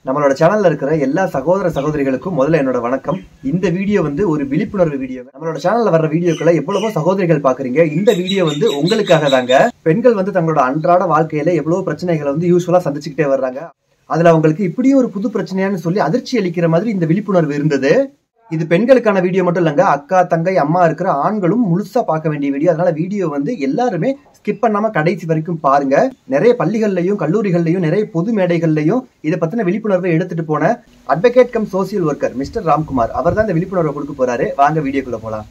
நம்மளோட சேனல்ல இருக்கிற எல்லா சகோதர சகோதரிகளுக்கும் முதல்ல என்னோட வணக்கம் இந்த வீடியோ வந்து ஒரு விழிப்புணர்வு வீடியோ நம்மளோட சேனல்ல வர்ற வீடியோக்களை எவ்வளவோ சகோதரிகள் பாக்குறீங்க இந்த வீடியோ வந்து உங்களுக்காக தாங்க பெண்கள் வந்து தங்களோட அன்றாட வாழ்க்கையில எவ்வளவு பிரச்சனைகளை வந்து யூஸ்வலா சந்திச்சுக்கிட்டே வர்றாங்க அதுல அவங்களுக்கு இப்படியும் ஒரு புது பிரச்சனையான்னு சொல்லி அதிர்ச்சி அளிக்கிற மாதிரி இந்த விழிப்புணர்வு இருந்தது இது பெண்களுக்கான வீடியோ மட்டும் இல்லைங்க அக்கா தங்கை அம்மா இருக்கிற ஆண்களும் முழுசா பார்க்க வேண்டிய வீடியோ அதனால வீடியோ வந்து எல்லாருமே ஸ்கிப் பண்ணாம கடைசி வரைக்கும் பாருங்க நிறைய பள்ளிகள்லயும் கல்லூரிகள்லயும் நிறைய பொது மேடைகள்லயும் இதை பத்தின விழிப்புணர்வை எடுத்துட்டு போன advocate cum social worker mister Ramkumar அவர் தான் இந்த விழிப்புணர்வை கொடுக்க போறாரு வாங்க வீடியோக்குள்ள போலாம்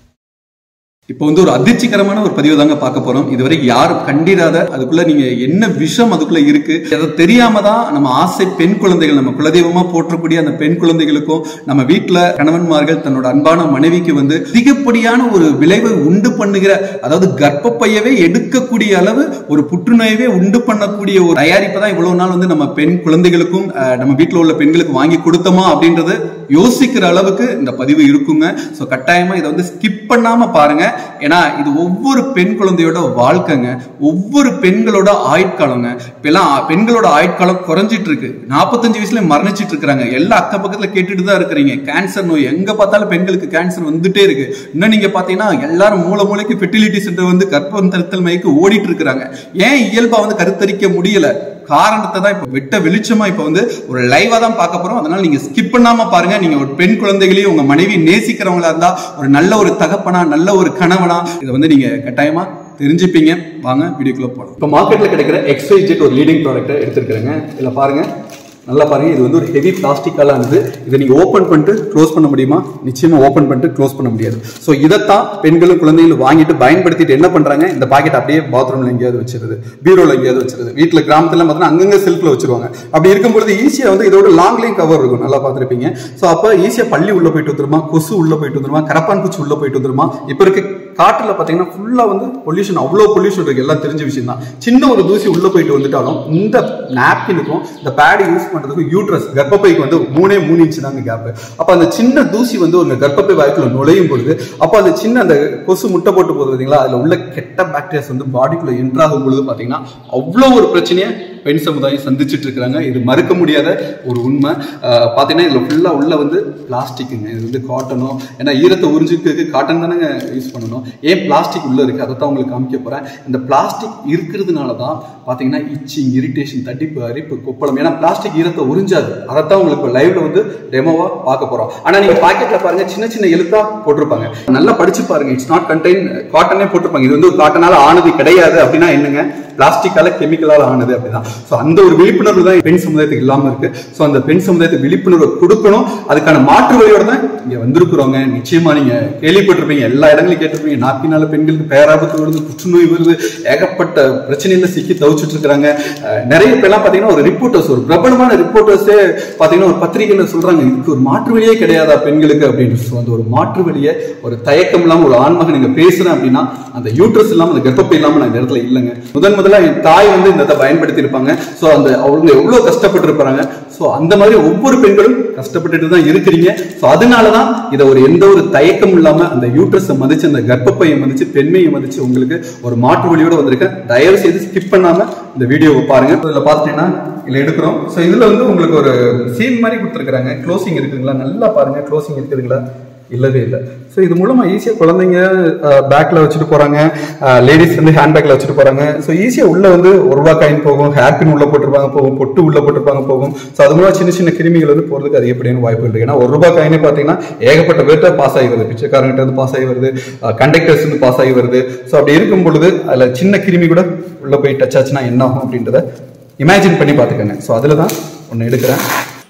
இப்போ வந்து ஒரு அதிர்ச்சிகரமான ஒரு பதிவு தாங்க பார்க்க போறோம் இதுவரைக்கும் யாரும் கண்டிராத அதுக்குள்ள நீங்க என்ன விஷம் அதுக்குள்ள இருக்கு அதை தெரியாம தான் நம்ம ஆசை பெண் குழந்தைகள் நம்ம குலதெய்வமா போற்றக்கூடிய அந்த பெண் குழந்தைகளுக்கும் நம்ம வீட்டுல கணவன்மார்கள் தன்னோட அன்பான மனைவிக்கு வந்து அதிகப்படியான ஒரு விளைவை உண்டு பண்ணுகிற அதாவது கர்ப்பப்பையவே எடுக்கக்கூடிய அளவு ஒரு புற்றுநோயவே உண்டு பண்ணக்கூடிய ஒரு தயாரிப்பை தான் இவ்வளவு நாள் வந்து நம்ம பெண் குழந்தைகளுக்கும் அஹ், நம்ம வீட்டுல உள்ள பெண்களுக்கு வாங்கி கொடுத்தோமா அப்படின்றது யோசிக்கிற அளவுக்கு இந்த பதிவு இருக்குங்க ஸோ கட்டாயமா இதை வந்து ஸ்கிப் பண்ணாம பாருங்க ஏன்னா இது ஒவ்வொரு பெண் குழந்தையோட வாழ்க்கைங்க ஒவ்வொரு பெண்களோட ஆயுட்காலங்க இப்பெல்லாம் பெண்களோட ஆயுட்காலம் குறைஞ்சிட்டு இருக்கு நாற்பத்தஞ்சு வயசுல மரணிச்சிட்டு இருக்கிறாங்க எல்லா அக்க பக்கத்துல கேட்டுட்டு தான் இருக்கிறீங்க கேன்சர் நோய் எங்க பார்த்தாலும் பெண்களுக்கு கேன்சர் வந்துட்டே இருக்கு இன்னும் நீங்க பாத்தீங்கன்னா எல்லாரும் மூல மூலைக்கு ஃபெர்டிலிட்டி சென்டர் வந்து கர்ப்பம் தருத்தல் மைக்கு ஓடிட்டு இருக்கிறாங்க ஏன் இயல்பா வந்து கருத்தரிக்க முடியல காரணத்தை தான் இப்ப வெட்ட வெளிச்சமா இப்ப வந்து ஒரு லைவா தான் பார்க்க போறோம் அதனால நீங்க ஸ்கிப் பண்ணாம பாருங்க நீங்க ஒரு பெண் குழந்தைகளையும் உங்க மனைவி நேசிக்கிறவங்களா இருந்தா ஒரு நல்ல ஒரு தகப்பனா நல்ல ஒரு கணவனா இதை வந்து நீங்க கட்டாயமா தெரிஞ்சுப்பீங்க வாங்க வீடியோக்குள்ள போகலாம் இப்போ மார்க்கெட்ல கிடைக்கிற எக்ஸ்ஐ ஜெட் ஒரு லீடிங் ப்ராடக்ட் எடுத்திருக்கிறேங்க இதுல பாருங்க நல்லா பாருங்க இது வந்து ஒரு ஹெவி பிளாஸ்டிக்கால இருந்தது இதை நீங்க ஓபன் பண்ணிட்டு க்ளோஸ் பண்ண முடியுமா நிச்சயமா ஓபன் பண்ணிட்டு க்ளோஸ் பண்ண முடியாது ஸோ இதைத்தான் பெண்களும் குழந்தைகளும் வாங்கிட்டு பயன்படுத்திட்டு என்ன பண்றாங்க இந்த பாக்கெட் அப்படியே பாத்ரூம்ல எங்கேயாவது வச்சிருது பீரோல எங்கேயாவது வச்சிருது வீட்டுல கிராமத்துல பார்த்தீங்கன்னா அங்கங்க செல்ஃப்ல வச்சிருவாங்க அப்படி இருக்கும்பொழுது ஈஸியா வந்து இதோட லாங்லையும் கவர் இருக்கும் நல்லா பார்த்துருப்பீங்க ஸோ அப்ப ஈஸியா பள்ளி உள்ள போயிட்டு வந்துருமா கொசு உள்ள போயிட்டு வந்துருமா கரப்பான் பூச்சி உள்ள போயிட்டு வந்துருமா இப்ப இருக்க காட்டுல பாத்தீங்கன்னா ஃபுல்லா வந்து பொல்யூஷன் அவ்வளோ பொல்யூஷன் இருக்கு எல்லாம் தெரிஞ்ச விஷயம் தான் சின்ன ஒரு தூசி உள்ள போயிட்டு வந்துட்டாலும் இந்த நாப்கினுக்கும் இந்த பேட் யூஸ் பண்றதுக்கும் யூட்ரஸ் கர்ப்பப்பைக்கு வந்து மூணே மூணு இன்ச்சு தாங்க கேப் அப்ப அந்த சின்ன தூசி வந்து ஒரு கர்ப்பப்பை வாய்க்குள்ள நுழையும் பொழுது அப்ப அந்த சின்ன அந்த கொசு முட்டை போட்டு போகுது பார்த்தீங்களா அதுல உள்ள கெட்ட பாக்டீரியாஸ் வந்து பாடிக்குள்ள என்ட்ராகும் பொழுது பாத்தீங்கன்னா அவ்வளோ ஒரு பிரச்சனையை பெண் சமுதாயம் சந்திச்சுட்டு இருக்கிறாங்க இது மறுக்க முடியாத ஒரு உண்மை அஹ் பாத்தீங்கன்னா இதுல ஃபுல்லா உள்ள வந்து பிளாஸ்டிக்குங்க இது வந்து காட்டனோ ஏன்னா ஈரத்தை உறிஞ்சிக்கிறதுக்கு காட்டன் தானேங்க யூஸ் பண்ணணும் ஏன் பிளாஸ்டிக் உள்ள இருக்கு அதை தான் உங்களுக்கு காமிக்க போறேன் இந்த பிளாஸ்டிக் இருக்கிறதுனால தான் பாத்தீங்கன்னா இச்சிங் இரிட்டேஷன் தட்டிப்பு அரிப்பு கொப்பளம் ஏன்னா பிளாஸ்டிக் ஈரத்தை உறிஞ்சாது அதைத்தான் உங்களுக்கு லைவ்ல வந்து டெமோவா பார்க்க போறோம் ஆனா நீங்க பாக்கெட்ல பாருங்க சின்ன சின்ன எழுத்தா போட்டிருப்பாங்க நல்லா படிச்சு பாருங்க இட்ஸ் நாட் கண்டெயின் காட்டனே போட்டிருப்பாங்க இது வந்து ஒரு காட்டனால ஆனது கிடையாது அப்படின்னா என்னங்க பிளாஸ்டிக்கால கெமிக்கலால ஆனது அப்படிதான் ஸோ அந்த ஒரு விழிப்புணர்வு தான் பெண் சமுதாயத்துக்கு இல்லாம இருக்கு ஸோ அந்த பெண் சமுதாயத்துக்கு விழிப்புணர்வு கொடுக்கணும் அதுக்கான மாற்று வழியோட தான் இங்க வந்திருக்கிறோங்க நிச்சயமா நீங்க கேள்விப்பட்டிருப்பீங்க எல்லா இடங்களையும் கேட்டிருப்பீங்க நாப்பினால பெண்களுக்கு பேராபத்து வருது புற்றுநோய் வருது ஏகப்பட்ட பிரச்சனையில சிக்கி தவிச்சிட்டு இருக்கிறாங்க அஹ் நிறைய பேர்லாம் பாத்தீங்கன்னா ஒரு ரிப்போர்ட்டர்ஸ் ஒரு பிரபலமான ரிப்போர்ட்டர்ஸே பாத்தீங்கன்னா ஒரு பத்திரிகையில சொல்றாங்க இதுக்கு ஒரு மாற்று வழியே கிடையாதா பெண்களுக்கு அப்படின்னு ஸோ அந்த ஒரு மாற்று வழியை ஒரு தயக்கம் இல்லாம ஒரு ஆண்மகன் நீங்க பேசுறேன் அப்படின்னா அந்த யூட்ரஸ் இல்லாம அந்த கர்ப்பப்பை இல்லாம நான் இந்த இடத்துல இல்லைங்க முதன் முதல்ல என் தாய் வந்து இந்த இதை பயன்படுத்தி இருப்பாங்க ஸோ அந்த அவங்க எவ்வளவு கஷ்டப்பட்டு இருப்பாங்க ஸோ அந்த மாதிரி ஒவ்வொரு பெண்களும் கஷ்டப்பட்டுட்டு தான் இருக்கிறீங்க ஸோ அதனால தான் இதை ஒரு எந்த ஒரு தயக்கம் இல்லாம அந்த யூட்ரஸை மதிச்சு அந்த கர்ப்பப்பையை மதிச்சு பெண்மையை மதிச்சு உங்களுக்கு ஒரு மாற்று வழியோட வந்திருக்கேன் தயவு செய்து ஸ்கிப் பண்ணாம இந்த வீடியோவை பாருங்க இதுல பாத்தீங்கன்னா இதுல எடுக்கிறோம் ஸோ இதுல வந்து உங்களுக்கு ஒரு சீல் மாதிரி கொடுத்துருக்காங்க க்ளோசிங் இருக்குங்களா நல்லா பாருங்க க்ளோசிங் இருக்குதுங்களா இல்லவே இல்லை ஸோ இது மூலமா ஈஸியாக குழந்தைங்க பேக்ல வச்சுட்டு போறாங்க லேடிஸ் வந்து ஹேண்ட் பேக்ல வச்சுட்டு போறாங்க ஸோ ஈஸியாக உள்ள வந்து ஒரு ரூபா காயின் போகும் ஹேர் பின் உள்ள போட்டிருப்பாங்க போகும் பொட்டு உள்ள போட்டிருப்பாங்க போகும் ஸோ அது மூலம் சின்ன சின்ன கிருமிகள் வந்து போறதுக்கு அது எப்படியான வாய்ப்பு இருக்கு ஏன்னா ஒரு ரூபா காயினே பார்த்தீங்கன்னா ஏகப்பட்ட பேர்ட்ட பாஸ் ஆகி வருது பிச்சைக்காரங்கிட்ட இருந்து பாஸ் ஆகி வருது கண்டக்டர்ஸ் இருந்து பாஸ் ஆகி வருது ஸோ அப்படி இருக்கும் பொழுது அதுல சின்ன கிருமி கூட உள்ள போய் டச் ஆச்சுன்னா என்ன ஆகும் அப்படின்றத இமேஜின் பண்ணி பார்த்துக்கோங்க ஸோ அதில் தான் ஒன்று எடுக்கிறேன்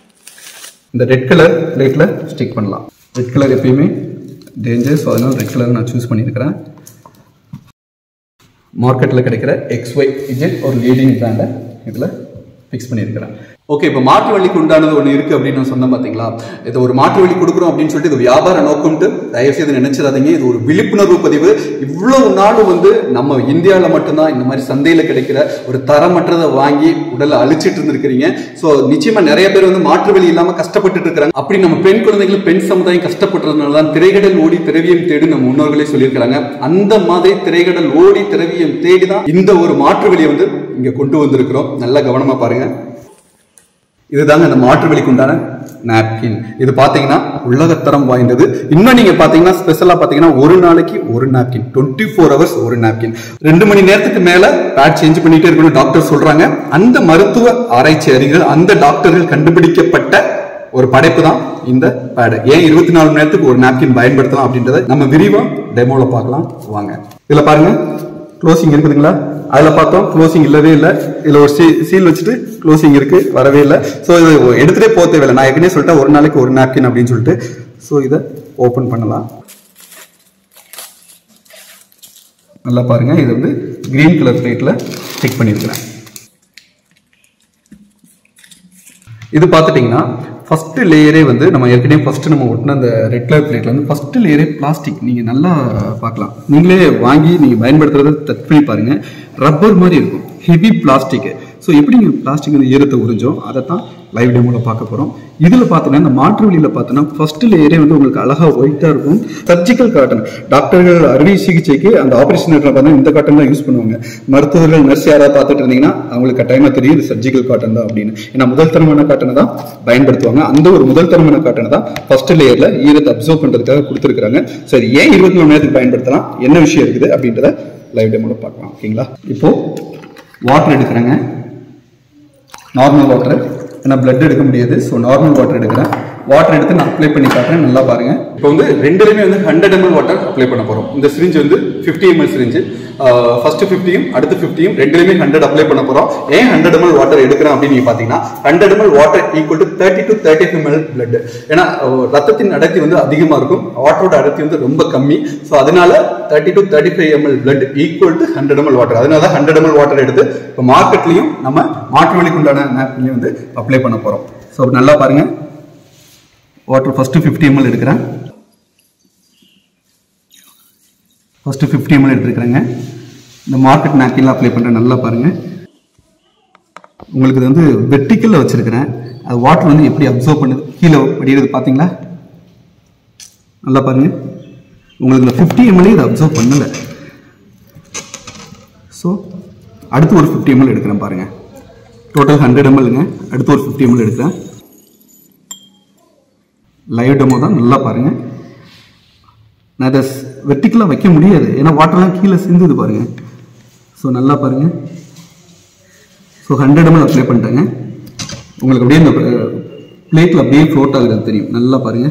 இந்த ரெட் கலர் பிளேட்டில் ஸ்டிக் பண்ணலாம் ரெட் கலர் எப்பயுமே டேஞ்சர் ஸோ அதனால் ரெட் கலர் நான் சூஸ் பண்ணியிருக்கிறேன் மார்க்கெட்டில் கிடைக்கிற எக்ஸ்ஒய் இஜெட் ஒரு லீடிங் பிராண்டை இதில் ஃபிக்ஸ் பண்ணியிருக்கிறேன் ஓகே இப்போ மாற்று வழிக்கு உண்டானது ஒன்று இருக்கு அப்படின்னு நான் சொன்னேன் பார்த்தீங்களா இது ஒரு மாற்று வழி கொடுக்குறோம் அப்படின்னு சொல்லிட்டு இது வியாபார நோக்கம்ட்டு தயவு செய்து நினைச்சிடாதீங்க இது ஒரு விழிப்புணர்வு பதிவு இவ்வளவு நாள் வந்து நம்ம இந்தியாவில் மட்டும்தான் இந்த மாதிரி சந்தையில் கிடைக்கிற ஒரு தரமற்றதை வாங்கி உடலை அழிச்சிட்டு இருந்திருக்கிறீங்க ஸோ நிச்சயமா நிறைய பேர் வந்து மாற்று வழி இல்லாமல் கஷ்டப்பட்டுட்டு இருக்கிறாங்க அப்படி நம்ம பெண் குழந்தைகள் பெண் சமுதாயம் கஷ்டப்படுறதுனால தான் திரைகடல் ஓடி திரவியம் தேடி நம்ம முன்னோர்களே சொல்லியிருக்கிறாங்க அந்த மாதிரி திரைகடல் ஓடி திரவியம் தேடி தான் இந்த ஒரு மாற்று வழியை வந்து இங்க கொண்டு வந்திருக்கிறோம் நல்லா கவனமா பாருங்க இதுதாங்க அந்த மாற்று வலிக்கு உண்டான நாப்கின் இது பாத்தீங்கன்னா உலகத்தரம் வாய்ந்தது இன்னும் நீங்க பாத்தீங்கன்னா ஸ்பெஷலா பாத்தீங்கன்னா ஒரு நாளைக்கு ஒரு நாப்கின் டுவெண்ட்டி ஃபோர் ஹவர்ஸ் ஒரு நாப்கின் ரெண்டு மணி நேரத்துக்கு மேல பேட் சேஞ்ச் பண்ணிட்டே இருக்கணும் டாக்டர் சொல்றாங்க அந்த மருத்துவ ஆராய்ச்சி அறிஞர்கள் அந்த டாக்டர்கள் கண்டுபிடிக்கப்பட்ட ஒரு படைப்பு தான் இந்த பேடு ஏன் இருபத்தி நாலு மணி நேரத்துக்கு ஒரு நாப்கின் பயன்படுத்தலாம் அப்படின்றத நம்ம விரிவா டெமோல பார்க்கலாம் வாங்க இதுல பாருங்க க்ளோசிங் இருக்குதுங்களா அதுல பார்த்தோம் க்ளோசிங் இல்லவே இல்லை இதுல ஒரு சீ சீல் வச்சுட்டு க்ளோசிங் இருக்கு வரவே இல்லை ஸோ இது எடுத்துட்டே போக தேவையில்லை நான் ஏற்கனவே சொல்லிட்டேன் ஒரு நாளைக்கு ஒரு நாப்கின் அப்படின்னு சொல்லிட்டு ஸோ இதை ஓப்பன் பண்ணலாம் நல்லா பாருங்க இது வந்து கிரீன் கலர் பிளேட்ல ஸ்டிக் பண்ணியிருக்கிறேன் இது பார்த்துட்டிங்கன்னா ஃபர்ஸ்ட் லேயரே வந்து நம்ம ஏற்கனவே ஃபர்ஸ்ட் நம்ம ஒட்டின அந்த ரெட் கலர் பிளேட்ல வந்து ஃபர்ஸ்ட் லேயரே பிளாஸ்டிக் நீங்க நல்லா பார்க்கலாம் நீங்களே வாங்கி நீங்க பயன்படுத்துறத டச் பண்ணி பாருங்க ரப்பர் மாதிரி இருக்கும் ஹெவி பிளாஸ்டிக் ஸோ எப்படி நீங்கள் பிளாஸ்டிக் வந்து ஈரத்தை உறிஞ்சோம் அதை தான் லைவ் டெமோவில் பார்க்க போகிறோம் இதில் பார்த்தீங்கன்னா இந்த மாற்று வழியில் பார்த்தோன்னா ஃபர்ஸ்ட் லேயரே வந்து உங்களுக்கு அழகாக ஒயிட்டாக இருக்கும் சர்ஜிக்கல் காட்டன் டாக்டர்கள் அறுவை சிகிச்சைக்கு அந்த ஆப்ரேஷன் பார்த்தீங்கன்னா இந்த காட்டன் தான் யூஸ் பண்ணுவாங்க மருத்துவர்கள் நர்ஸ் யாராவது பார்த்துட்டு இருந்தீங்கன்னா அவங்களுக்கு கட்டாயமாக தெரியும் இது சர்ஜிக்கல் காட்டன் தான் அப்படின்னு ஏன்னா முதல் தரமான காட்டனை தான் பயன்படுத்துவாங்க அந்த ஒரு முதல் தரமான காட்டனை தான் ஃபர்ஸ்ட் லேயரில் ஈரத்தை அப்சர்வ் பண்ணுறதுக்காக கொடுத்துருக்காங்க சரி ஏன் இருபத்தி நாலு நேரத்துக்கு பயன்படுத்தலாம் என்ன விஷயம் இருக்குது அப்படின்றத லைவ் டெமோவில் பார்க்கலாம் ஓகேங்களா இப்போ வாட்டர் எடுக்கிறேங்க நார்மல் வாட்டர் ஏன்னா பிளட் எடுக்க முடியாது ஸோ நார்மல் வாட்டர் எடுக்கிறேன் வாட்டர் எடுத்து நான் அப்ளை பண்ணி காட்டுறேன் நல்லா பாருங்க இப்போ வந்து ரெண்டுலையுமே வந்து ஹண்ட்ரட் எம்எல் வாட்டர் அப்ளை பண்ண போறோம் இந்த சிரிஞ்சு வந்து ஃபிஃப்டி எம்எல் சிரிஞ்சு ஃபர்ஸ்ட் ஃபிஃப்டியும் அடுத்து ஃபிஃப்டியும் ரெண்டுலையுமே ஹண்ட்ரட் அப்ளை பண்ண போறோம் ஏன் ஹண்ட்ரட் எம்எல் வாட்டர் எடுக்கிறேன் அப்படின்னு நீங்க பாத்தீங்கன்னா hundred ML water equal to thirty to thirty ML blood ஏன்னா அஹ், ரத்தத்தின் அடர்த்தி வந்து அதிகமா இருக்கும் வாட்டரோட அடர்த்தி வந்து ரொம்ப கம்மி ஸோ அதனால thirty to thirty five ML blood equal to hundred ML water அதனால தான் ஹண்ட்ரட் எம்எல் வாட்டர் எடுத்து இப்போ மார்க்கெட்லையும் நம்ம மாற்று வழிக்கு உண்டான நாப்கின்லையும் வந்து அப்ளை பண்ண போறோம் ஸோ நல்லா பாருங்க வாட்டர் ஃபர்ஸ்ட் ஃபிஃப்டி எம்எல் எடுக்கிறேன் ஃபர்ஸ்ட் ஃபிஃப்டி எம்எல் எடுத்துருக்கிறேங்க இந்த மார்க்கெட் நாப்கின்ல அப்ளை பண்ணுறேன் நல்லா பாருங்க உங்களுக்கு இது வந்து வெர்டிக்கலில் வச்சிருக்கிறேன் அது வாட்டர் வந்து எப்படி அப்சர்வ் பண்ணுது கீழே படிக்கிறது பார்த்தீங்களா நல்லா பாருங்க உங்களுக்கு இந்த ஃபிஃப்டி எம்எல்ஏ இதை அப்சர்வ் பண்ணல ஸோ அடுத்து ஒரு ஃபிஃப்டி எம்எல் எடுக்கிறேன் பாருங்க டோட்டல் ஹண்ட்ரட் எம்எல்ங்க அடுத்து ஒரு ஃபிஃப்டி எம்எல் எடுக்கிறேன் லைவ் டெமோ தான் நல்லா பாருங்க நான் இதை வெர்டிக்கலாக வைக்க முடியாது ஏன்னா வாட்டர்லாம் கீழே சிந்துது பாருங்க ஸோ நல்லா பாருங்க ஸோ ஹண்ட்ரட் எம்எல் அப்ளை பண்ணிட்டேங்க உங்களுக்கு அப்படியே இந்த பிளேட்டில் அப்படியே ஃப்ளோட் ஆகுது தெரியும் நல்லா பாருங்க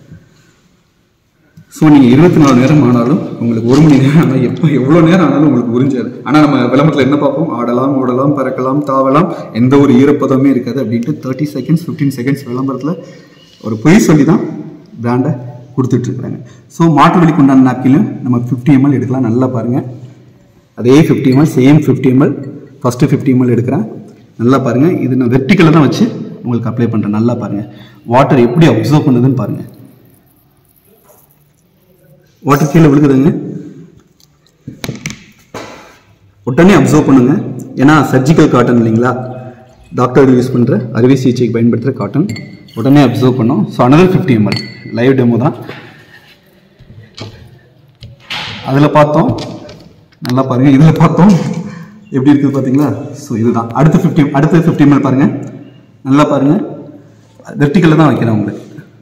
ஸோ நீங்கள் இருபத்தி நாலு நேரம் ஆனாலும் உங்களுக்கு ஒரு மணி நேரம் ஆனால் எப்போ எவ்வளோ நேரம் ஆனாலும் உங்களுக்கு புரிஞ்சாது ஆனால் நம்ம விளம்பரத்தில் என்ன பார்ப்போம் ஆடலாம் ஓடலாம் பறக்கலாம் தாவலாம் எந்த ஒரு ஈரப்பதமே இருக்காது அப்படின்ட்டு தேர்ட்டி செகண்ட்ஸ் ஃபிஃப்டீன் செகண்ட்ஸ் விளம்பரத்தில் ஒரு பொய் சொல்லி தான் பிராண்டை கொடுத்துட்ருக்குறாங்க ஸோ மாட்டு வலிக்கு உண்டான நாப்கின்லையும் நம்ம ஃபிஃப்டி எம்எல் எடுக்கலாம் நல்லா பாருங்கள் அதே fifty ML same fifty ML first fifty ML எடுக்கிறேன் நல்லா பாருங்கள் இது நான் வெர்டிக்கலில் தான் வச்சு உங்களுக்கு அப்ளை பண்ணுறேன் நல்லா பாருங்கள் வாட்டர் எப்படி அப்சர்வ் பண்ணுதுன்னு பாருங்கள் வாட்டர் கீழே விழுகுதுங்க உடனே அப்சர்வ் பண்ணுங்க ஏன்னா சர்ஜிக்கல் காட்டன் இல்லைங்களா டாக்டர் யூஸ் பண்ணுற அறுவை சிகிச்சைக்கு பயன்படுத்துகிற காட்டன் உடனே அப்சர்வ் பண்ணோம் so another fifty ML live demo தான் அதில் பார்த்தோம் நல்லா பாருங்க இதில் பார்த்தோம் எப்படி இருக்குது பார்த்தீங்களா ஸோ இதுதான் அடுத்த ஃபிஃப்டி அடுத்த ஃபிஃப்டி எம்எல் பாருங்க நல்லா பாருங்க வெர்டிக்கலில் தான் வைக்கிறேன் உங்களுக்கு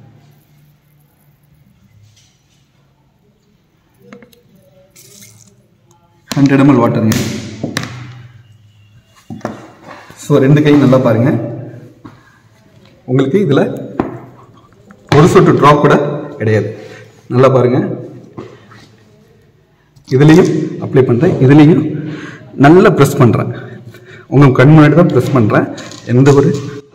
ஹண்ட்ரட் எம்எல் வாட்டருங்க ஸோ ரெண்டு கையும் நல்லா பாருங்க உங்களுக்கு இதில் ஒரு சொட்டு ட்ராப் கூட கிடையாது நல்லா பாருங்க இதுலேயும் அப்ளை பண்ணுறேன் இதுலேயும் நல்லா ப்ரெஸ் பண்ணுறேன் உங்கள் கண் முன்னாடி தான் ப்ரெஸ் பண்ணுறேன் எந்த ஒரு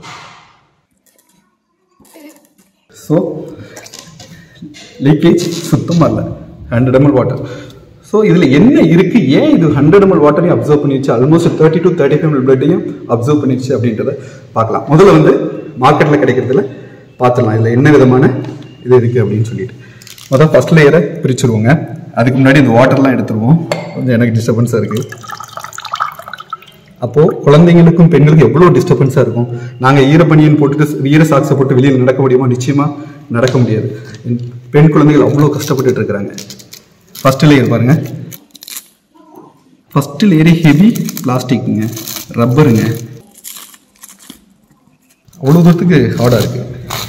ஸோ லீக்கேஜ் சுத்தமாக இல்லை ஹண்ட்ரட் எம்எல் வாட்டர் ஸோ இதில் என்ன இருக்குது ஏன் இது ஹண்ட்ரட் எம்எல் வாட்டரையும் அப்சர்வ் பண்ணிடுச்சு almost thirty to thirty five பிளட்டையும் அப்சர்வ் பண்ணிடுச்சு அப்படின்றத பார்க்கலாம் முதல்ல வந்து மார்க்கெட்டில் கிடைக்கிறதுல பார்த்துடலாம் இதில் என்ன விதமான இது இருக்குது அப்படின்னு சொல்லிட்டு முதல் ஃபர்ஸ்ட் லேயரை பிரிச்சுருவோங்க அதுக்கு முன்னாடி இந்த வாட்டர்லாம் எடுத்துருவோம் கொஞ்சம் எனக்கு டிஸ்டர்பன்ஸாக இருக்குது அப்போது குழந்தைங்களுக்கும் பெண்களுக்கும் எவ்வளோ டிஸ்டர்பன்ஸாக இருக்கும் நாங்கள் ஈரப்பணியன் போட்டுட்டு ஈர சாக்ஸை போட்டு வெளியில் நடக்க முடியுமா நிச்சயமாக நடக்க முடியாது என் பெண் குழந்தைகள் அவ்வளோ கஷ்டப்பட்டுட்டு இருக்கிறாங்க ஃபர்ஸ்ட் லேயர் பாருங்க ஃபர்ஸ்ட் லேயரே ஹெவி பிளாஸ்டிக்குங்க ரப்பருங்க அவ்வளோ தூரத்துக்கு ஹார்டாக இருக்குது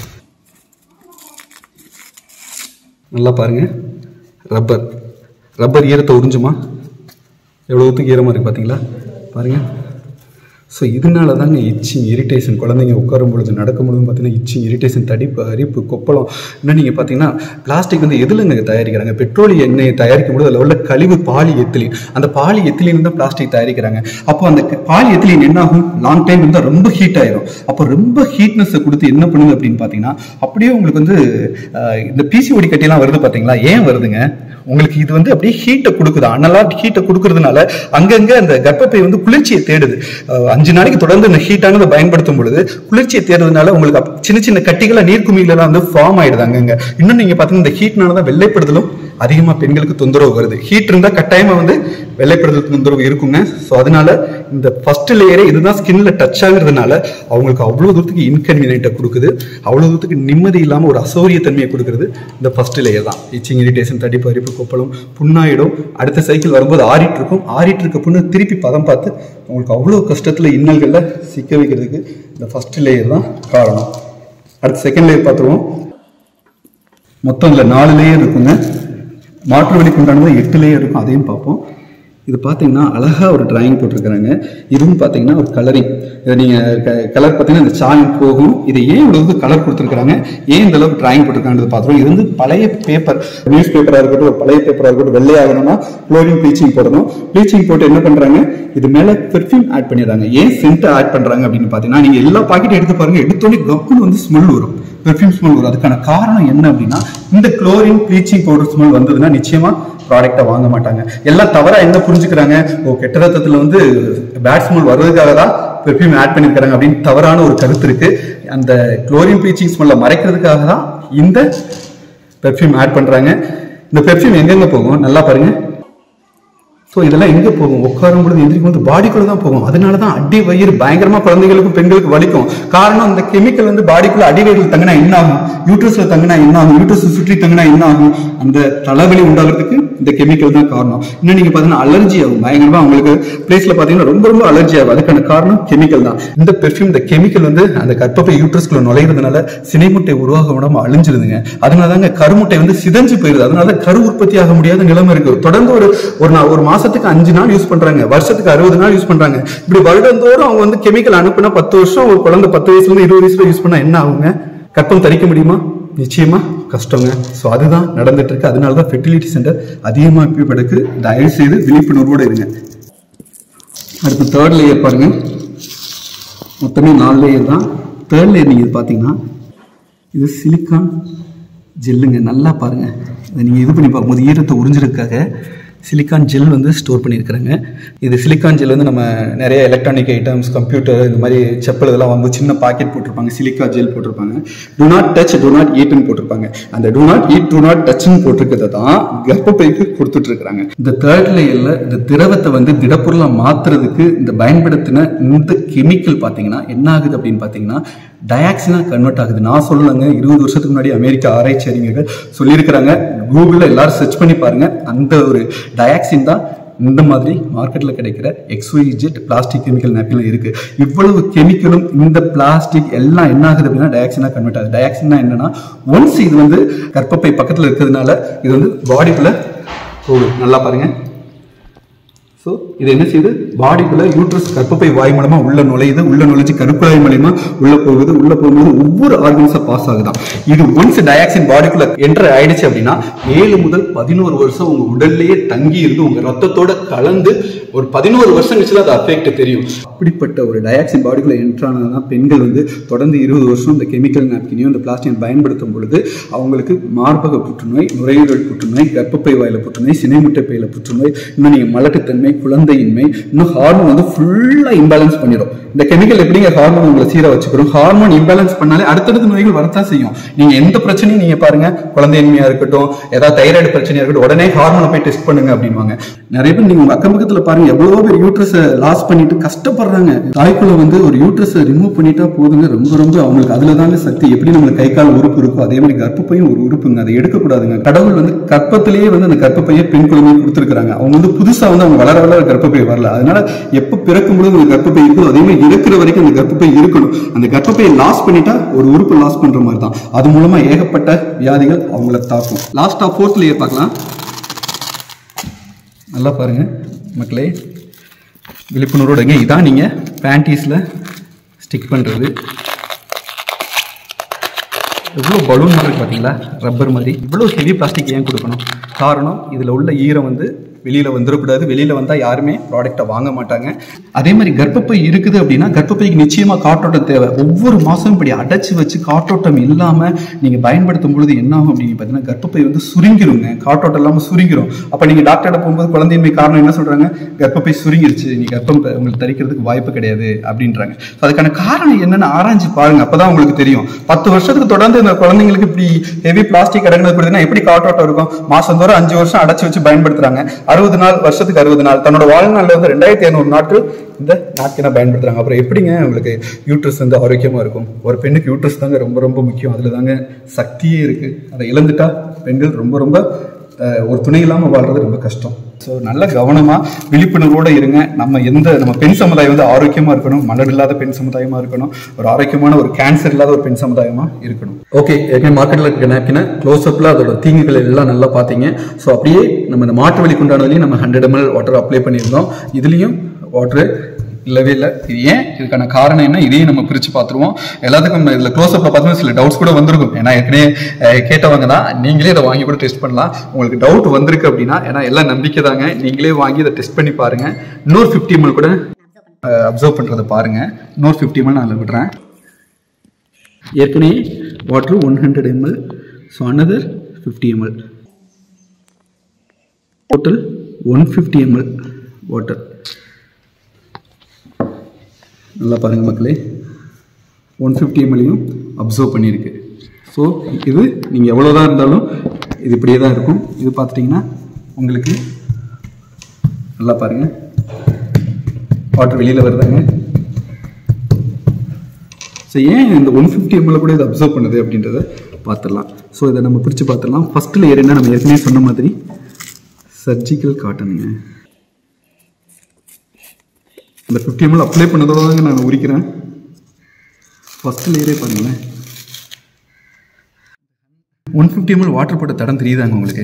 நல்லா பாருங்க ரப்பர் ரப்பர் ஈரத்தை உறிஞ்சுமா எவ்வளோ தூரத்துக்கு ஈரமாக இருக்குது பார்த்தீங்களா பாருங்கள் ஸோ இதனால தாங்க இச்சிங் இரிட்டேஷன் குழந்தைங்க உட்காரும் பொழுது நடக்கும் பொழுது பார்த்தீங்கன்னா இச்சிங் இரிட்டேஷன் தடிப்பு அரிப்பு கொப்பளம் இன்னும் நீங்கள் பார்த்தீங்கன்னா பிளாஸ்டிக் வந்து எதுலங்க தயாரிக்கிறாங்க பெட்ரோலிய எண்ணெயை தயாரிக்கும் பொழுது அதில் உள்ள கழிவு பாலி எத்திலின் அந்த பாலி எத்திலின் தான் பிளாஸ்டிக் தயாரிக்கிறாங்க அப்போ அந்த க- பாலி எத்திலின் என்ன ஆகும் லாங் டைம் இருந்தால் ரொம்ப ஹீட் ஆயிரும் அப்போ ரொம்ப ஹீட்னஸை கொடுத்து என்ன பண்ணுது அப்படின்னு பார்த்தீங்கன்னா அப்படியே உங்களுக்கு வந்து அஹ், இந்த பிசிஓடி கட்டியெல்லாம் வருது பார்த்தீங்களா ஏன் வருதுங்க உங்களுக்கு இது வந்து அப்படியே ஹீட்டை கொடுக்குது அனலா ஹீட்டை கொடுக்கறதுனால அங்கங்க அந்த கர்ப்பப்பை வந்து குளிர்ச்சியை தேடுது அஹ் அஞ்சு நாளைக்கு தொடர்ந்து இந்த ஹீட்டானதை பயன்படுத்தும் பொழுது குளிர்ச்சியை தேடுறதுனால உங்களுக்கு அப்ப சின்ன சின்ன கட்டிகளா நீர்க்குமிகள் எல்லாம் வந்து ஃபார்ம் ஆயிடுது அங்கங்க இன்னும் நீங்க பாத்தீங்கன்னா இந்த ஹீட்னால தான் வெள்ளைப்படுதலும் அதிகமா பெண்களுக்கு தொந்தரவு வருது ஹீட் இருந்தா கட்டாயமா வந்து வெள்ளைப்படுதல் தொந்தரவு இருக்குங்க ஸோ அதனால இந்த ஃபர்ஸ்ட் லேயரே இதுதான் ஸ்கின்ல டச் ஆகுறதுனால அவங்களுக்கு அவ்வளவு தூரத்துக்கு இன்கன்வீனியன்ட்டை கொடுக்குது அவ்வளவு தூரத்துக்கு நிம்மதி இல்லாம ஒரு அசௌரியத்தன்மையை கொடுக்குறது இந்த ஃபர்ஸ்ட் லேயர் தான் இச்சிங் இரிட்டேஷன் தடிப்பு அரிப்பு கொப்பளம் புண்ணாயிடும் அடுத்த சைக்கிள் வரும்போது ஆறிட்டு இருக்கும் ஆறிட்டு இருக்க புண்ணு திருப்பி பதம் பார்த்து உங்களுக்கு அவ்வளோ கஷ்டத்துல இன்னல்களில் சிக்க வைக்கிறதுக்கு இந்த ஃபர்ஸ்ட் லேயர் தான் காரணம் அடுத்த செகண்ட் லேயர் பார்த்துருவோம் மொத்தம் இதில் நாலு லேயர் இருக்குங்க மாற்று வழிக்கு உண்டானது எட்டு லேயர் இருக்கும் அதையும் பார்ப்போம் இது பார்த்தீங்கன்னா அழகா ஒரு டிராயிங் போட்டிருக்கிறாங்க இதுவும் பார்த்தீங்கன்னா ஒரு கலரிங் இதை நீங்கள் கலர் பார்த்தீங்கன்னா இந்த சாயம் போகும் இது ஏன் இவ்வளவு கலர் கொடுத்துருக்காங்க ஏன் இந்த அளவுக்கு டிராயிங் போட்டிருக்காங்கிறது பார்த்துருவோம் இது வந்து பழைய பேப்பர் நியூஸ் பேப்பராக இருக்கட்டும் ஒரு பழைய பேப்பராக இருக்கட்டும் வெள்ளையாகணும்னா குளோரின் ப்ளீச்சிங் போடணும் ப்ளீச்சிங் போட்டு என்ன பண்ணுறாங்க இது மேலே பெர்ஃப்யூம் ஆட் பண்ணிடுறாங்க ஏன் சென்ட் ஆட் பண்ணுறாங்க அப்படின்னு பார்த்தீங்கன்னா நீங்கள் எல்லா பாக்கெட் எடுத்து பாருங்க எடுத்தோடனே கப்புன்னு வந்து ஸ்மெல் வரும் பெர்ஃப்யூம் ஸ்மெல் வரும் அதுக்கான காரணம் என்ன அப்படின்னா இந்த குளோரின் ப்ளீச்சிங் பவுடர் ஸ்மெல் வந்ததுன்னா நிச்சயமா ப்ராடக்ட்டை வாங்க மாட்டாங்க எல்லாம் தவறா என்ன புரிஞ்சுக்கிறாங்க ஓ கெட்ட ரத்தத்துல வந்து பேட் ஸ்மெல் வர்றதுக்காக தான் பெர்ஃப்யூம் ஆட் பண்ணிருக்காங்க அப்படின்னு தவறான ஒரு கருத்து இருக்கு அந்த குளோரின் ப்ளீச்சிங் ஸ்மெல்ல மறைக்கிறதுக்காக தான் இந்த பெர்ஃப்யூம் ஆட் பண்றாங்க இந்த பெர்ஃப்யூம் எங்கெங்க போகும் நல்லா பாருங்க ஸோ இதெல்லாம் எங்கே போகும் உட்காரும் பொழுது எந்திரிக்கும் போது பாடிக்குள்ள தான் போகும் அதனால தான் அடி வயிறு பயங்கரமா குழந்தைகளுக்கும் பெண்களுக்கு வலிக்கும் காரணம் அந்த கெமிக்கல் வந்து பாடிக்குள்ள அடி வயிறுல தங்கினா என்ன ஆகும் யூட்ரஸ்ல தங்கினா என்ன ஆகும் யூட்ரஸ் சுற்றி தங்கினா என்ன ஆகும் அந்த தலைவலி உண்டாகிறதுக்கு இந்த கெமிக்கல் தான் காரணம் இன்னும் நீங்க பாத்தீங்கன்னா அலர்ஜி ஆகும் பயங்கரமா உங்களுக்கு பிளேஸ்ல பாத்தீங்கன்னா ரொம்ப ரொம்ப அலர்ஜி ஆகும் அதுக்கான காரணம் கெமிக்கல் தான் இந்த பெர்ஃப்யூம் இந்த கெமிக்கல் வந்து அந்த கர்ப்பப்பை யூட்ரஸ்குள்ள நுழையிறதுனால சினைமுட்டை உருவாக விடாம அழிஞ்சிருதுங்க அதனால தாங்க கருமுட்டை வந்து சிதைஞ்சு போயிருது அதனால தான் கரு உற்பத்தி ஆக முடியாத நிலைமை இருக்கு தொடர்ந்து ஒரு ஒரு நா- ஒரு மாசத்துக்கு அஞ்சு நாள் யூஸ் பண்றாங்க வருஷத்துக்கு அறுபது நாள் யூஸ் பண்றாங்க இப்படி வருடந்தோறும் அவங்க வந்து கெமிக்கல் அனுப்புனா பத்து வருஷம் ஒரு குழந்தை பத்து வயசுல இருந்து இருபது வயசுல யூஸ் பண்ணா என்ன ஆகுங்க கற்பம் தரிக்க முடியுமா நிச்சயமா கஷ்டங்க ஸோ அதுதான் நடந்துட்டு இருக்கு அதனால தான் ஃபெர்டிலிட்டி சென்டர் அதிகமாக இப்படிக்கு தயவு செய்து விழிப்புணர்வோடு இருங்க அடுத்து தேர்ட் லேயர் பாருங்க மொத்தமே நாலு லேயர் தான் தேர்ட் லேயர் நீங்கள் பார்த்தீங்கன்னா இது சிலிக்கான் ஜெல்லுங்க நல்லா பாருங்க இதை நீங்கள் இது பண்ணி பார்க்கும்போது ஈரத்தை உறிஞ்சிருக்காக சிலிக்கான் ஜெல் வந்து ஸ்டோர் பண்ணியிருக்கிறாங்க இது சிலிக்கான் ஜெல் வந்து நம்ம நிறைய எலக்ட்ரானிக் ஐட்டம்ஸ் கம்ப்யூட்டர் இந்த மாதிரி செப்பல் இதெல்லாம் வந்து சின்ன பாக்கெட் போட்டிருப்பாங்க சிலிக்கா ஜெல் போட்டிருப்பாங்க do not touch do not ஈட்னு போட்டிருப்பாங்க அந்த do not eat do not டச்னு போட்டிருக்கிறத தான் கர்ப்பப்பைக்கு கொடுத்துட்டு இருக்காங்க இந்த தேர்ட் லேயர்ல இந்த திரவத்தை வந்து திடப்பொருளா மாத்துறதுக்கு இந்த பயன்படுத்தின இந்த கெமிக்கல் பார்த்தீங்கன்னா என்ன ஆகுது அப்படின்னு பார்த்தீங்கன்னா டயாக்சினா கன்வெர்ட் ஆகுது நான் சொல்லலைங்க இருபது வருஷத்துக்கு முன்னாடி அமெரிக்க ஆராய்ச்சி அறிஞர்கள் சொல்லியிருக்கிறாங்க கூகுளில் எல்லாரும் சர்ச் பண்ணி பாருங்க அந்த ஒரு டயாக்சின் தான் இந்த மாதிரி மார்க்கெட்டில் கிடைக்கிற எக்ஸ்ஒய் ஜெட் பிளாஸ்டிக் கெமிக்கல் நாப்பிலும் இருக்கு இவ்வளவு கெமிக்கலும் இந்த பிளாஸ்டிக் எல்லாம் என்ன ஆகுது அப்படின்னா டயாக்சினா கன்வெர்ட் ஆகுது டயாக்சின்னா என்னன்னா ஒன்ஸ் இது வந்து கர்ப்பப்பை பக்கத்தில் இருக்கிறதுனால இது வந்து பாடிக்குள்ள போகுது நல்லா பாருங்க ஸோ இது என்ன செய்யுது பாடிக்குள்ள யூட்ரஸ் கர்ப்பப்பை வாய் மூலமா உள்ள நுழையுது உள்ள நுழைஞ்சு கருக்குழாய் மூலயமா உள்ள போகுது உள்ள போகும்போது ஒவ்வொரு ஆர்கன்ஸா பாஸ் ஆகுதான் இது ஒன்ஸ் டயாக்சின் பாடிக்குள்ள என்டர் ஆயிடுச்சு அப்படின்னா ஏழு முதல் பதினோரு வருஷம் உங்க உடல்லயே தங்கி இருந்து உங்க ரத்தத்தோட கலந்து ஒரு பதினோரு வருஷம் கழிச்சு அது அஃபெக்ட் தெரியும் அப்படிப்பட்ட ஒரு டயாக்சின் பாடிக்குள்ள என்டர் ஆனதுதான் பெண்கள் வந்து தொடர்ந்து இருபது வருஷம் இந்த கெமிக்கல் நாப்கினையும் இந்த பிளாஸ்டிக் பயன்படுத்தும் பொழுது அவங்களுக்கு மார்பக புற்றுநோய் நுரையீரல் புற்றுநோய் கர்ப்பப்பை வாயில புற்றுநோய் சினைமுட்டை பையில புற்றுநோய் இன்னும் நீங்க மலட்டுத்தன்மை குழந்தையின்மை இன்னும் ஹார்மோன் வந்து ஃபுல்லா இம்பேலன்ஸ் பண்ணிடும் இந்த கெமிக்கல் எப்படிங்க ஹார்மோன் உங்களை சீரா வச்சுக்கிறோம் ஹார்மோன் இம்பேலன்ஸ் பண்ணாலே அடுத்தடுத்த நோய்கள் வரத்தான் செய்யும் நீங்க எந்த பிரச்சனையும் நீங்க பாருங்க குழந்தையின்மையா இருக்கட்டும் ஏதாவது தைராய்டு பிரச்சனையா இருக்கட்டும் உடனே ஹார்மோனை போய் டெஸ்ட் பண்ணுங்க அப்படின்வாங்க நிறைய பேர் நீங்க உங்க அக்கம் பக்கத்துல பாருங்க எவ்வளவோ பேர் யூட்ரஸ் லாஸ் பண்ணிட்டு கஷ்டப்படுறாங்க தாய்க்குள்ள வந்து ஒரு யூட்ரஸ் ரிமூவ் பண்ணிட்டா போதுங்க ரொம்ப ரொம்ப அவங்களுக்கு அதுல தாங்க சக்தி எப்படி நம்மளுக்கு கை கால் உறுப்பு இருக்கோ அதே மாதிரி கர்ப்பப்பையும் ஒரு உறுப்புங்க அதை எடுக்கக்கூடாதுங்க கடவுள் வந்து கற்பத்திலேயே வந்து அந்த கர்ப்பப்பையை பெண் குழந்தை கொடுத்துருக்காங்க அவங்க வந்து புதுசா வந்து அவங்க வளர வளர கர்ப்ப கர்ப்பப்பை வரல அதனால எப்ப பிறக்கும் பொழுது அந்த கர்ப்பப்பை இருக்குதோ அதே மாதிரி இறக்குற வரைக்கும் அந்த கர்ப்பப்பை இருக்கணும் அந்த கர்ப்பப்பையை லாஸ் பண்ணிட்டா ஒரு உறுப்பு லாஸ் பண்ற மாதிரி தான் அது மூலமா ஏகப்பட்ட வியாதிகள் அவங்கள தாக்கும் லாஸ்டா ஃபோர்த் லேயர் பார்க்கலாம் நல்லா பாருங்க மக்களே விழிப்புணர்வோடுங்க இதான் நீங்க பேண்டீஸ்ல ஸ்டிக் பண்றது எவ்வளோ பலூன் மாதிரி இருக்கு பார்த்தீங்களா ரப்பர் மாதிரி இவ்வளோ ஹெவி பிளாஸ்டிக் ஏன் கொடுக்கணும் காரணம் இதில் உள்ள ஈரம் வந்து வெளியில் வந்துடக்கூடாது வெளியில் வந்தால் யாருமே ப்ராடக்ட்டை வாங்க மாட்டாங்க அதே மாதிரி கர்ப்பப்பை இருக்குது அப்படின்னா கர்ப்பப்பைக்கு நிச்சயமாக காற்றோட்டம் தேவை ஒவ்வொரு மாதமும் இப்படி அடைச்சி வச்சு காற்றோட்டம் இல்லாமல் நீங்கள் பயன்படுத்தும் பொழுது என்ன ஆகும் அப்படின்னு பார்த்தீங்கன்னா கர்ப்பப்பை வந்து சுருங்கிருங்க காற்றோட்டம் இல்லாமல் சுருங்கிரும் அப்போ நீங்கள் டாக்டர்கிட்ட போகும்போது குழந்தையின்மை காரணம் என்ன சொல்கிறாங்க கர்ப்பப்பை சுருங்கிருச்சு நீ கர்ப்பம் பெ- உங்களுக்கு தரிக்கிறதுக்கு வாய்ப்பு கிடையாது அப்படின்றாங்க So அதுக்கான காரணம் என்னன்னு ஆராய்ஞ்சு பாருங்க அப்பதான் உங்களுக்கு தெரியும் பத்து வருஷத்துக்கு தொடர்ந்து இந்த குழந்தைங்களுக்கு இப்படி ஹெவி பிளாஸ்டிக் அடங்கினது பார்த்தீங்கன்னா எப்படி காற்றோட்டம் இருக்கும் மாசம் தோறும் அஞ்சு வருஷம் அடைச்சு வச்சு பயன்படுத்துறாங்க அறுபது நாள் வருஷத்துக்கு அறுபது நாள் தன்னோட வாழ்நாள்ல வந்து ரெண்டாயிரத்தி ஐநூறு நாட்கள் இந்த நாட்கினை பயன்படுத்துறாங்க அப்புறம் எப்படிங்க உங்களுக்கு யூட்ரஸ் வந்து ஆரோக்கியமா இருக்கும் ஒரு பெண்ணுக்கு யூட்ரஸ் தாங்க ரொம்ப ரொம்ப முக்கியம் அதுல தாங்க சக்தியே இருக்கு அதை இழந்துட்டா பெண்கள் ரொம்ப ரொம்ப அஹ், ஒரு துணை இல்லாம வாழ்றது ரொம்ப கஷ்டம் ஸோ நல்ல கவனமா விழிப்புணர்வோட இருங்க நம்ம எந்த நம்ம பெண் சமுதாயம் வந்து ஆரோக்கியமா இருக்கணும் மலர் இல்லாத பெண் சமுதாயமா இருக்கணும் ஒரு ஆரோக்கியமான ஒரு கேன்சர் இல்லாத ஒரு பெண் சமுதாயமா இருக்கணும் ஓகே ஏற்கனவே மார்க்கெட்ல இருக்க நாப்கினை க்ளோஸ் அப்ல அதோட தீங்குகள் எல்லாம் நல்லா பார்த்தீங்க ஸோ அப்படியே நம்ம இந்த மாற்று வழி கொண்டாடுறதுலையும் நம்ம ஹண்ட்ரட் எம்எல் வாட்டர் அப்ளை பண்ணியிருந்தோம் இதுலயும் வாட்டர் இல்லவே இல்லை இது ஏன் இதுக்கான காரணம் என்ன இதையும் நம்ம பிரிச்சு பார்த்துருவோம் எல்லாத்துக்கும் நம்ம இதுல க்ளோஸ் அப்ல பார்த்தோம்னா சில டவுட்ஸ் கூட வந்திருக்கும் ஏன்னா ஏற்கனவே அஹ், கேட்டவங்க தான் நீங்களே இதை வாங்கி கூட டெஸ்ட் பண்ணலாம் உங்களுக்கு டவுட் வந்திருக்கு அப்படின்னா ஏன்னா எல்லாம் நம்பிக்கை தாங்க நீங்களே வாங்கி இதை டெஸ்ட் பண்ணி பாருங்க இன்னொரு ஃபிஃப்டி எம்எல் கூட அப்சர்வ் பண்றதை பாருங்க இன்னொரு ஃபிஃப்டி எம்எல் நான் அதில் விடுறேன் ஏற்கனவே water one hundred ML so another fifty ML total one fifty ML water நல்லா பாருங்க மக்களே ஒன் ஃபிஃப்டி எம்எல்லையும் அப்சர்வ் பண்ணியிருக்கு ஸோ இது நீங்கள் எவ்வளோதான் இருந்தாலும் இது இப்படியே தான் இருக்கும் இது பார்த்துட்டிங்கன்னா உங்களுக்கு நல்லா பாருங்க வாட்டர் வெளியில் வருதாங்க ஸோ ஏன் இந்த ஒன் ஃபிஃப்டி எம்எல் கூட இதை அப்சர்வ் பண்ணுது அப்படின்றத பார்த்துடலாம் ஸோ இதை நம்ம பிரித்து பார்த்துடலாம் ஃபர்ஸ்ட் லேயர் என்ன நம்ம ஏற்கனவே சொன்ன மாதிரி சர்ஜிக்கல் காட்டனுங்க இந்த ஃபிஃப்டி எம்எல் அப்ளை பண்ணதோட தாங்க நான் உரிக்கிறேன் ஃபர்ஸ்ட் லேயரே பாருங்களேன் ஒன் ஃபிஃப்டி எம்எல் வாட்டர் போட்ட தடம் தெரியுதாங்க உங்களுக்கு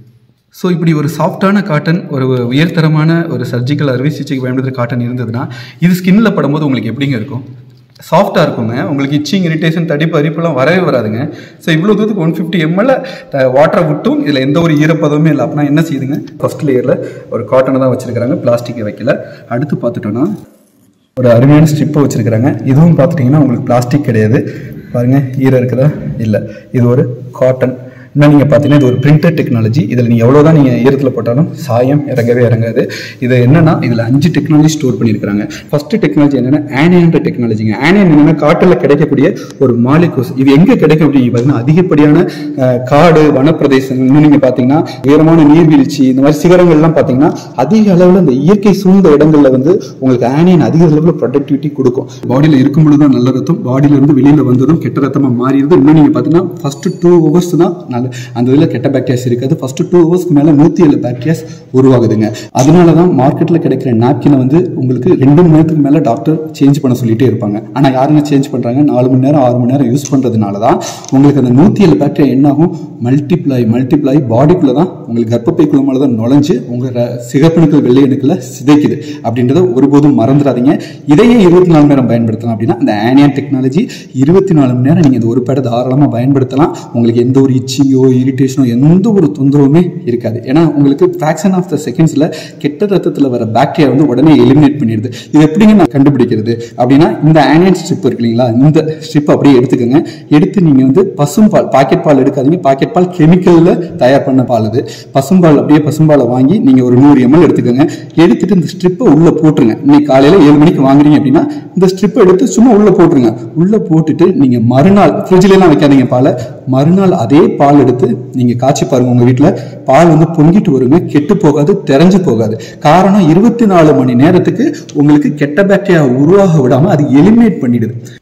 ஸோ இப்படி ஒரு சாஃப்டான காட்டன் ஒரு உயர்தரமான ஒரு சர்ஜிக்கல் அறுவை சிகிச்சைக்கு பயன்படுத்துகிற காட்டன் இருந்ததுன்னா இது ஸ்கின்ல படும்போது உங்களுக்கு எப்படிங்க இருக்கும் சாஃப்டாக இருக்குங்க உங்களுக்கு இச்சிங் இரிட்டேஷன் தடிப்பு அரிப்புலாம் வரவே வராதுங்க ஸோ இவ்வளோ தூரத்துக்கு ஒன் ஃபிஃப்டி எம்எல் வாட்டரை விட்டும் இதில் எந்த ஒரு ஈரப்பதமுமே இல்லை அப்படின்னா என்ன செய்யுதுங்க ஃபர்ஸ்ட் லேயரில் ஒரு காட்டனை தான் வச்சிருக்காங்க பிளாஸ்டிக்கை வைக்கல அடுத்து பார்த்துட்டோன்னா ஒரு அருமையான ஸ்ட்ரிப்பை வச்சிருக்கிறாங்க இதுவும் பார்த்துட்டிங்கன்னா உங்களுக்கு பிளாஸ்டிக் கிடையாது பாருங்க ஈரம் இருக்குதா இல்லை இது ஒரு காட்டன் இன்னும் நீங்கள் பார்த்தீங்கன்னா இது ஒரு பிரிண்டர் டெக்னாலஜி இதில் நீங்கள் எவ்வளோ தான் நீங்கள் ஈரத்தில் போட்டாலும் சாயம் இறங்கவே இறங்காது இது என்னன்னா இதில் அஞ்சு டெக்னாலஜி ஸ்டோர் பண்ணியிருக்காங்க ஃபர்ஸ்ட் டெக்னாலஜி என்னன்னா ஆனியன்ற டெக்னாலஜிங்க ஆனியன் என்னன்னா காட்டில் கிடைக்கக்கூடிய ஒரு மாலிகூஸ் இது எங்கே கிடைக்கும் அப்படின்னு பார்த்தீங்கன்னா அதிகப்படியான அஹ், காடு வனப்பிரதேசம் இன்னும் நீங்கள் பார்த்தீங்கன்னா உயரமான நீர்வீழ்ச்சி இந்த மாதிரி சிகரங்கள்லாம் பார்த்தீங்கன்னா அதிக அளவில் இந்த இயற்கை சூழ்ந்த இடங்கள்ல வந்து உங்களுக்கு ஆனியன் அதிக அளவில் ப்ரொடக்டிவிட்டி கொடுக்கும் பாடியில் இருக்கும் பொழுது தான் நல்ல ரத்தம் பாடியில இருந்து வெளியில வந்ததும் கெட்ட ரத்தமா மாறிடுது இன்னும் நீங்க பார்த்தீங்கன்னா ஃபர்ஸ்ட் டூ ஹவர்ஸ் தான் நல்ல அந்த இதில் கெட்ட பாக்டீரியாஸ் இருக்காது ஃபர்ஸ்ட் டூ ஹவர்ஸ்க்கு மேலே நூற்றி ஏழு பாக்டீரியாஸ் உருவாகுதுங்க அதனால தான் மார்க்கெட்டில் கிடைக்கிற நாப்கினை வந்து உங்களுக்கு ரெண்டு மணி நேரத்துக்கு மேலே டாக்டர் சேஞ்ச் பண்ண சொல்லிட்டே இருப்பாங்க ஆனால் யாருங்க சேஞ்ச் பண்ணுறாங்க நாலு மணி நேரம் ஆறு மணி நேரம் யூஸ் பண்ணுறதுனால தான் உங்களுக்கு அந்த நூற்றி ஏழு பாக்டீரியா என்ன ஆகும் மல்டிப்ளை மல்டிப்ளை பாடிக்குள்ளே தான் உங்களுக்கு கர்ப்பப்பைக்குள்ள மேலே தான் நுழைஞ்சு உங்கள் சிகப்பணுக்கள் வெள்ளை அணுக்களை சிதைக்குது அப்படின்றத ஒருபோதும் மறந்துடாதீங்க இதையே இருபத்தி நாலு மணி நேரம் பயன்படுத்தலாம் அப்படின்னா அந்த ஆனியன் டெக்னாலஜி இருபத்தி நாலு மணி நேரம் நீங்கள் இந்த ஒரு பேடை தாராளமாக பயன்படுத்தலாம் உங்களுக்கு எந்த ஒரு இச்சிங்கோ இரிட்டேஷனோ எந்த ஒரு தொந்தரவுமே இருக்காது ஏன்னா உங்களுக்கு ஃப்ராக்ஷன் ஆஃப் த செகண்ட்ஸில் கெட்ட ரத்தத்தில் வர பாக்டீரியா வந்து உடனே எலிமினேட் பண்ணிடுது இது எப்படிங்க நான் கண்டுபிடிக்கிறது அப்படின்னா இந்த ஆனியன் ஸ்ட்ரிப் இருக்கு இல்லைங்களா இந்த ஸ்ட்ரிப் அப்படியே எடுத்துக்கோங்க எடுத்து நீங்கள் வந்து பசும்பால் பாக்கெட் பால் எடுக்காதீங்க பாக்கெட் பால் கெமிக்கலில் தயார் பண்ண பால் இது பசும்பால் அப்படியே பசும்பாலை வாங்கி நீங்கள் ஒரு நூறு எம்எல் எடுத்துக்கோங்க எடுத்துட்டு இந்த ஸ்ட்ரிப்பை உள்ளே போட்டுருங்க இன்னைக்கு காலையில் ஏழு மணிக்கு வாங்குறீங்க அப்படின்னா இந்த ஸ்ட்ரிப்பை எடுத்து சும்மா உள்ளே போட்டுருங்க உள்ளே போட்டுட்டு நீங்கள் மறுநாள் ஃப்ரிட்ஜ்லாம் வைக்காதீங்க பாலை மறுநாள் அதே பால் எடுத்து நீங்கள் காய்ச்சி பாருங்க உங்கள் வீட்டில் பால் வந்து பொங்கிட்டு வருங்க கெட்டு போகாது தெரிஞ்சு போகாது காரணம் இருபத்தி நாலு மணி நேரத்துக்கு உங்களுக்கு கெட்ட பாக்டீரியா உருவாக விடாமல் அது எலிமினேட் பண்ணிடுது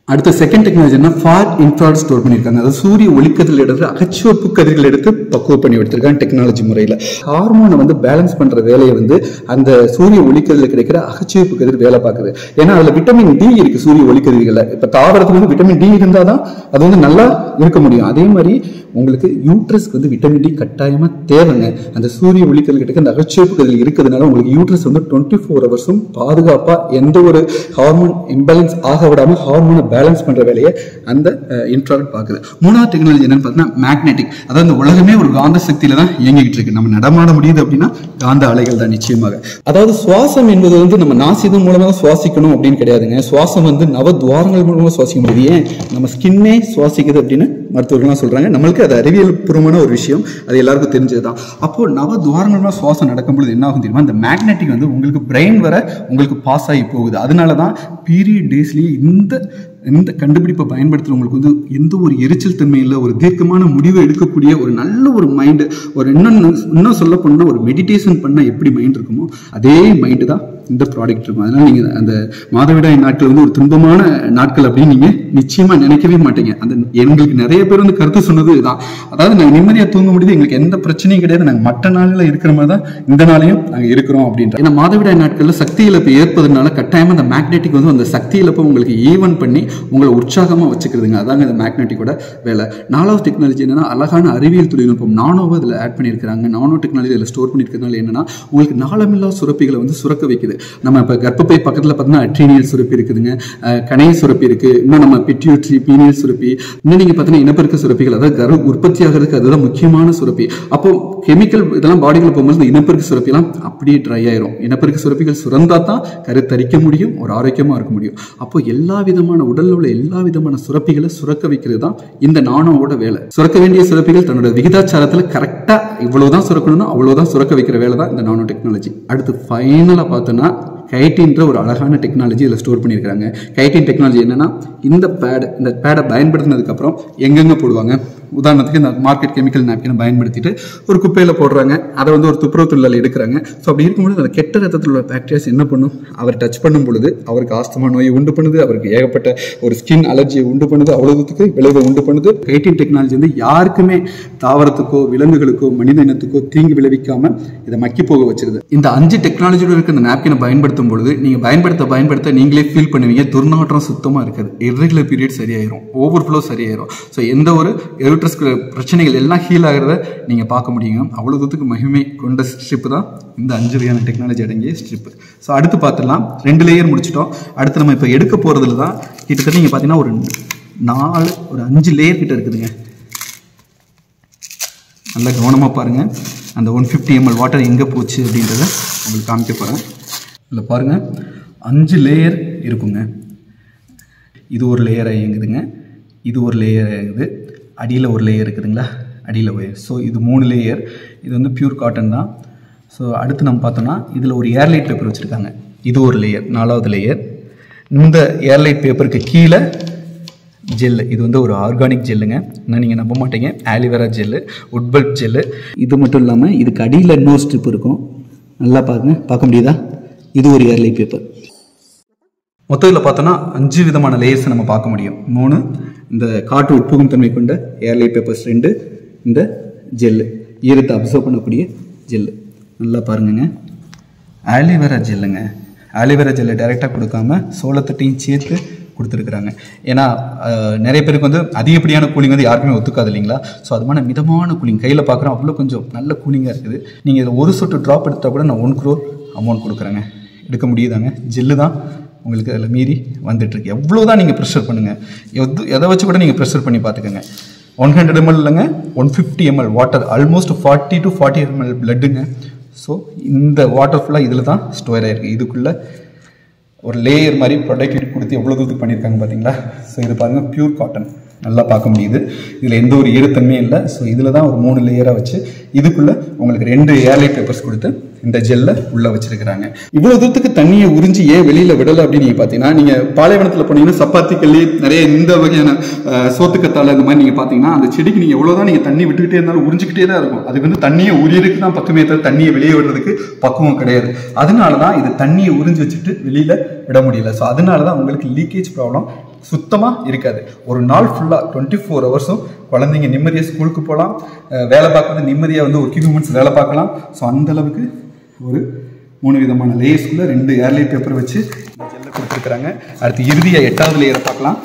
அடுத்த செகண்ட் டெக்னாலஜி என்ன ஃபார் இன்ஃப்ராட் ஸ்டோர் பண்ணியிருக்காங்க அதாவது சூரிய ஒளிக்கதில் எடுத்து அகச்சிவப்பு கதிர்கள் எடுத்து பக்குவ பண்ணி எடுத்திருக்காங்க டெக்னாலஜி முறையில் ஹார்மோனை வந்து பேலன்ஸ் பண்ற வேலையை வந்து அந்த சூரிய ஒளிக்கதில் கிடைக்கிற அகச்சிவப்பு கதிர் வேலை பார்க்குது ஏன்னா அதுல விட்டமின் டி இருக்கு சூரிய ஒளிக்கதிர்கள்ல இப்ப தாவரத்துக்கு வந்து விட்டமின் டி இருந்தால் தான் அது வந்து நல்லா இருக்க முடியும் அதே மாதிரி உங்களுக்கு யூட்ரஸ்க்கு வந்து விட்டமின் டி கட்டாயமா தேவைங்க அந்த சூரிய ஒளிக்கதில் கிடைக்க அந்த அகச்சிவப்பு கதிர் இருக்கிறதுனால உங்களுக்கு யூட்ரஸ் வந்து டுவெண்ட்டி ஃபோர் ஹவர்ஸும் பாதுகாப்பா எந்த ஒரு ஹார்மோன் இம்பேலன்ஸ் ஆக விடாம ஹார்மோனை பேலன்ஸ் பண்ற வேலையை அந்த இன்ட்ராட் பார்க்குது மூணாவது டெக்னாலஜி என்னன்னு பார்த்தீங்கன்னா மேக்னெட்டிக் அதாவது இந்த உலகமே ஒரு காந்த சக்தியில தான் இயங்கிட்டு இருக்கு நம்ம நடமாட முடியுது அப்படின்னா காந்த அலைகள் தான் நிச்சயமாக அதாவது சுவாசம் என்பது வந்து நம்ம நாசிதம் மூலமா சுவாசிக்கணும் அப்படின்னு கிடையாதுங்க சுவாசம் வந்து நவ துவாரங்கள் மூலமா சுவாசிக்க முடியுது ஏன் நம்ம ஸ்கின்னே சுவாசிக்குது அப்படின்னு மருத்துவர்கள்லாம் சொல்றாங்க நம்மளுக்கு அது அறிவியல் பூர்வமான ஒரு விஷயம் அது எல்லாருக்கும் தெரிஞ்சதுதான் அப்போ நவ துவாரங்கள் மூலமா சுவாசம் நடக்கும்பொழுது என்ன ஆகும் தெரியுமா இந்த மேக்னெட்டிக் வந்து உங்களுக்கு பிரெயின் வர உங்களுக்கு பாஸ் ஆகி போகுது அதனால தான் பீரியட் டேஸ்லயே இந்த இந்த கண்டுபிடிப்பை பயன்படுத்துறவங்களுக்கு வந்து எந்த ஒரு எரிச்சல் தன்மை இல்லை ஒரு தீர்க்கமான முடிவை எடுக்கக்கூடிய ஒரு நல்ல ஒரு மைண்டு ஒரு இன்னும் இன்னும் சொல்ல போனா ஒரு மெடிடேஷன் பண்ணால் எப்படி மைண்ட் இருக்குமோ அதே மைண்டு தான் இந்த ப்ராடக்ட் இருக்கும் அதனால நீங்க அந்த மாதவிடாய் நாட்கள் வந்து ஒரு துன்பமான நாட்கள் அப்படின்னு நீங்க நிச்சயமா நினைக்கவே மாட்டீங்க அந்த எங்களுக்கு நிறைய பேர் வந்து கருத்து சொன்னது இதுதான் அதாவது நாங்க நிம்மதியா தூங்க முடியுது எங்களுக்கு எந்த பிரச்சனையும் கிடையாது நாங்க மற்ற நாள்ல இருக்கிற மாதிரி தான் இந்த நாளையும் நாங்க இருக்கிறோம் அப்படின்ற ஏன்னா மாதவிடாய் நாட்கள்ல சக்தி இழப்பு ஏற்படுறதுனால கட்டாயமா அந்த மேக்னெட்டிக் வந்து அந்த சக்தி இழப்பை உங்களுக்கு ஈவன் பண்ணி உங்களை உற்சாகமா வச்சுக்கிறதுங்க அதாங்க இந்த மேக்னெட்டிக்கோட வேலை நாலாவது டெக்னாலஜி என்னன்னா அழகான அறிவியல் தொழில்நுட்பம் நானோவை இதில் ஆட் பண்ணியிருக்கிறாங்க நானோ டெக்னாலஜி இதில் ஸ்டோர் பண்ணியிருக்கிறதுனால என்னன்னா உங்களுக்கு நாளமில்லா சுரப்பிகளை வந்து சுரக்க வைக்குது நம்ம இப்போ கர்ப்பப்பை பக்கத்தில் பார்த்தீங்கன்னா அட்ரீனியல் சுரப்பி இருக்குதுங்க அஹ் கணைய சுரப்பி இருக்கு இன்னும் நம்ம பிட்யூட்ரி பீனியல் சுரப்பி இன்னும் நீங்க பார்த்தீங்கன்னா இனப்பெருக்க சுரப்பிகள் அதாவது கரு உற்பத்தி ஆகிறதுக்கு அதுதான் முக்கியமான சுரப்பி அப்போ கெமிக்கல் இதெல்லாம் பாடிக்குள்ள போகும்போது இந்த இனப்பெருக்க சுரப்பிலாம் அப்படியே ட்ரை ஆயிரும் இனப்பெருக்க சுரப்பிகள் சுரந்தா தான் கருத்தரிக்க முடியும் ஒரு ஆரோக்கியமா இருக்க முடியும் அப்போ எல்லா விதமான உடல்ல உள்ள எல்லா விதமான சுரப்பிகளை சுரக்க வைக்கிறது தான் இந்த நாணோவோட வேலை சுரக்க வேண்டிய சுரப்பிகள் தன்னோட விகிதாச்சாரத்துல கரெக்டா இவ்வளவுதான் சுரக்கணும்னா அவ்வளவுதான் சுரக்க வைக்கிற வேலை தான் இந்த நானோ டெக்னாலஜி அடுத்து ஃபைனலா பார்த்தோன்னா கைட்டின்ற ஒரு அழகான டெக்னாலஜி இதில் ஸ்டோர் பண்ணியிருக்காங்க கைட்டின் டெக்னாலஜி என்னன்னா இந்த பேட் இந்த பேடை பயன்படுத்தினதுக்கப்புறம் எங்கெங்க போடுவாங்க உதாரணத்துக்கு இந்த மார்க்கெட் கெமிக்கல் நாப்கினை பயன்படுத்திட்டு ஒரு குப்பையில் போடுறாங்க அதை வந்து ஒரு துப்புரவு தொழிலாளி எடுக்கிறாங்க ஸோ அப்படி இருக்கும்போது அந்த கெட்ட ரத்தத்தில் உள்ள பாக்டீரியாஸ் என்ன பண்ணும் அவர் டச் பண்ணும் பொழுது அவருக்கு ஆஸ்துமா நோயை உண்டு பண்ணுது அவருக்கு ஏகப்பட்ட ஒரு ஸ்கின் அலர்ஜியை உண்டு பண்ணுது அவ்வளவுக்கு விளைவை உண்டு பண்ணுது கைட்டின் டெக்னாலஜி வந்து யாருக்குமே தாவரத்துக்கோ விலங்குகளுக்கோ மனித இனத்துக்கோ தீங்கு விளைவிக்காம இதை மக்கி போக வச்சிருது இந்த அஞ்சு டெக்னாலஜியோட இருக்க இந்த நாப்கினை பயன்படுத்தும் பொழுது நீங்க பயன்படுத்த பயன்படுத்த நீங்களே ஃபீல் பண்ணுவீங்க துர்நாற்றம் சுத்தமா இருக்காது இர்ரெகுலர் பீரியட் சரியாயிரும் ஓவர் ஃப்ளோ சரியாயிரும் ஸோ எந்த ஒரு யூட்ரஸ் பிரச்சனைகள் எல்லாம் ஹீல் ஆகிறத நீங்க பார்க்க முடியுங்க அவ்வளவு தூரத்துக்கு மகிமை கொண்ட ஸ்ட்ரிப் தான் இந்த அஞ்சு வகையான டெக்னாலஜி அடங்கிய ஸ்ட்ரிப் ஸோ அடுத்து பார்த்துடலாம் ரெண்டு லேயர் முடிச்சிட்டோம் அடுத்து நம்ம இப்போ எடுக்க போறதுல தான் கிட்டத்தட்ட நீங்க பார்த்தீங்கன்னா ஒரு நாலு ஒரு அஞ்சு லேயர் கிட்ட இருக்குதுங்க நல்லா கவனமாக பாருங்கள் அந்த ஒன் ஃபிஃப்டி எம்எல் வாட்டர் எங்கே போச்சு அப்படின்றத உங்களுக்கு காமிக்க போகிறேன் இதில் பாருங்கள் அஞ்சு லேயர் இருக்குங்க இது ஒரு லேயர் இயங்குதுங்க இது ஒரு லேயர் இயங்குது அடியில் ஒரு லேயர் இருக்குதுங்களா அடியில் ஒயர் ஸோ இது மூணு லேயர் இது வந்து பியூர் காட்டன் தான் ஸோ அடுத்து நம்ம பார்த்தோம்னா இதில் ஒரு ஏர்லைட் பேப்பர் வச்சுருக்காங்க இது ஒரு லேயர் நாலாவது லேயர் இந்த ஏர்லைட் பேப்பருக்கு கீழே ஜெல்லு இது வந்து ஒரு ஆர்கானிக் ஜெல்லுங்க இன்னும் நீங்கள் நம்ப மாட்டீங்க ஆலிவேரா ஜெல்லு உட்பல்ப் ஜெல்லு இது மட்டும் இல்லாமல் இதுக்கு அடியில் இன்னொரு ஸ்ட்ரிப் இருக்கும் நல்லா பாருங்க பார்க்க முடியுதா இது ஒரு ஏர்லைட் பேப்பர் மொத்தத்தில் பார்த்தோன்னா அஞ்சு விதமான லேயர்ஸை நம்ம பார்க்க முடியும் மூணு இந்த காற்று உட்புகும் தன்மை கொண்ட ஏர்லைட் பேப்பர்ஸ் ரெண்டு இந்த ஜெல்லு ஈரத்தை அப்சர்வ் பண்ணக்கூடிய ஜெல்லு நல்லா பாருங்கங்க ஆலிவேரா ஜெல்லுங்க ஆலிவேரா ஜெல்லை டைரெக்டாக கொடுக்காம சோளத்தட்டையும் சேர்த்து கொடுத்துருக்குறாங்க ஏன்னா அஹ், நிறைய பேருக்கு வந்து அதிகப்படியான கூலிங் வந்து யாருக்குமே ஒத்துக்காது இல்லைங்களா ஸோ அதுமான மிதமான கூலிங் கையில் பார்க்குறோம் அவ்வளோ கொஞ்சம் நல்ல கூலிங்காக இருக்குது நீங்கள் இதில் ஒரு சொட்டு ட்ராப் எடுத்தால் கூட நான் ஒன் க்ரோர் அமௌண்ட் கொடுக்குறேங்க எடுக்க முடியுதாங்க ஜெல்லு தான் உங்களுக்கு அதில் மீறி வந்துட்டுருக்கு எவ்வளோ தான் நீங்கள் ப்ரெஷர் பண்ணுங்கள் எது எதை வச்சு கூட நீங்கள் ப்ரெஷர் பண்ணி பார்த்துக்கோங்க ஒன் ஹண்ட்ரட் எம்எல் இல்லைங்க one fifty ML water almost forty to forty ML பிளட்டுங்க ஸோ இந்த வாட்டர் ஃபுல்லாக இதில் தான் ஸ்டோர் ஆயிருக்கு இதுக்குள்ளே ஒரு லேயர் மாதிரி ப்ரொடக்ட் கொடுத்து எவ்வளோ தூரத்துக்கு பண்ணியிருக்காங்க பார்த்தீங்களா ஸோ இது பாருங்கள் பியூர் காட்டன் நல்லா பார்க்க முடியுது இதில் எந்த ஒரு ஈரத்தன்மையும் இல்லை ஸோ இதில் தான் ஒரு மூணு லேயராக வச்சு இதுக்குள்ளே உங்களுக்கு ரெண்டு ஏர்லைட் பேப்பர்ஸ் கொடுத்து இந்த ஜெல்லை உள்ளே வச்சிருக்கிறாங்க இவ்வளோ தூரத்துக்கு தண்ணியை உறிஞ்சி ஏன் வெளியில் விடலை அப்படின்னு நீங்கள் பார்த்தீங்கன்னா நீங்கள் பாலைவனத்தில் போனீங்கன்னா சப்பாத்தி கல்லி நிறைய இந்த வகையான அஹ், சோத்துக்கத்தாழை இந்த மாதிரி நீங்கள் பார்த்தீங்கன்னா அந்த செடிக்கு நீங்கள் எவ்வளோ தான் நீங்கள் தண்ணி விட்டுக்கிட்டே இருந்தாலும் உறிஞ்சிக்கிட்டே தான் இருக்கும் அது வந்து தண்ணியை உரியருக்கு தான் பக்கமே தவிர தண்ணியை வெளியே விடுறதுக்கு பக்குவம் கிடையாது அதனால தான் இது தண்ணியை உறிஞ்சி வச்சுட்டு வெளியில் விட முடியல ஸோ அதனால தான் உங்களுக்கு லீக்கேஜ் ப்ராப்ளம் சுத்தமாக இருக்காது ஒரு நாள் ஃபுல்லாக டுவெண்ட்டி ஃபோர் ஹவர்ஸும் குழந்தைங்க நிம்மதியாக ஸ்கூலுக்கு போகலாம் அஹ் வேலை பார்க்குறது நிம்மதியாக வந்து ஒர்க்கிங் உமன்ஸ் வேலை பார்க்கலாம் ஸோ அந்த அளவுக்கு ஒரு மூணு விதமான லேயர்ஸ்குள்ளே ரெண்டு ஏர்லைட் பேப்பர் வச்சு ஜெல்ல கொடுத்துருக்குறாங்க அடுத்து இறுதியாக எட்டாவது லேயரை பார்க்கலாம்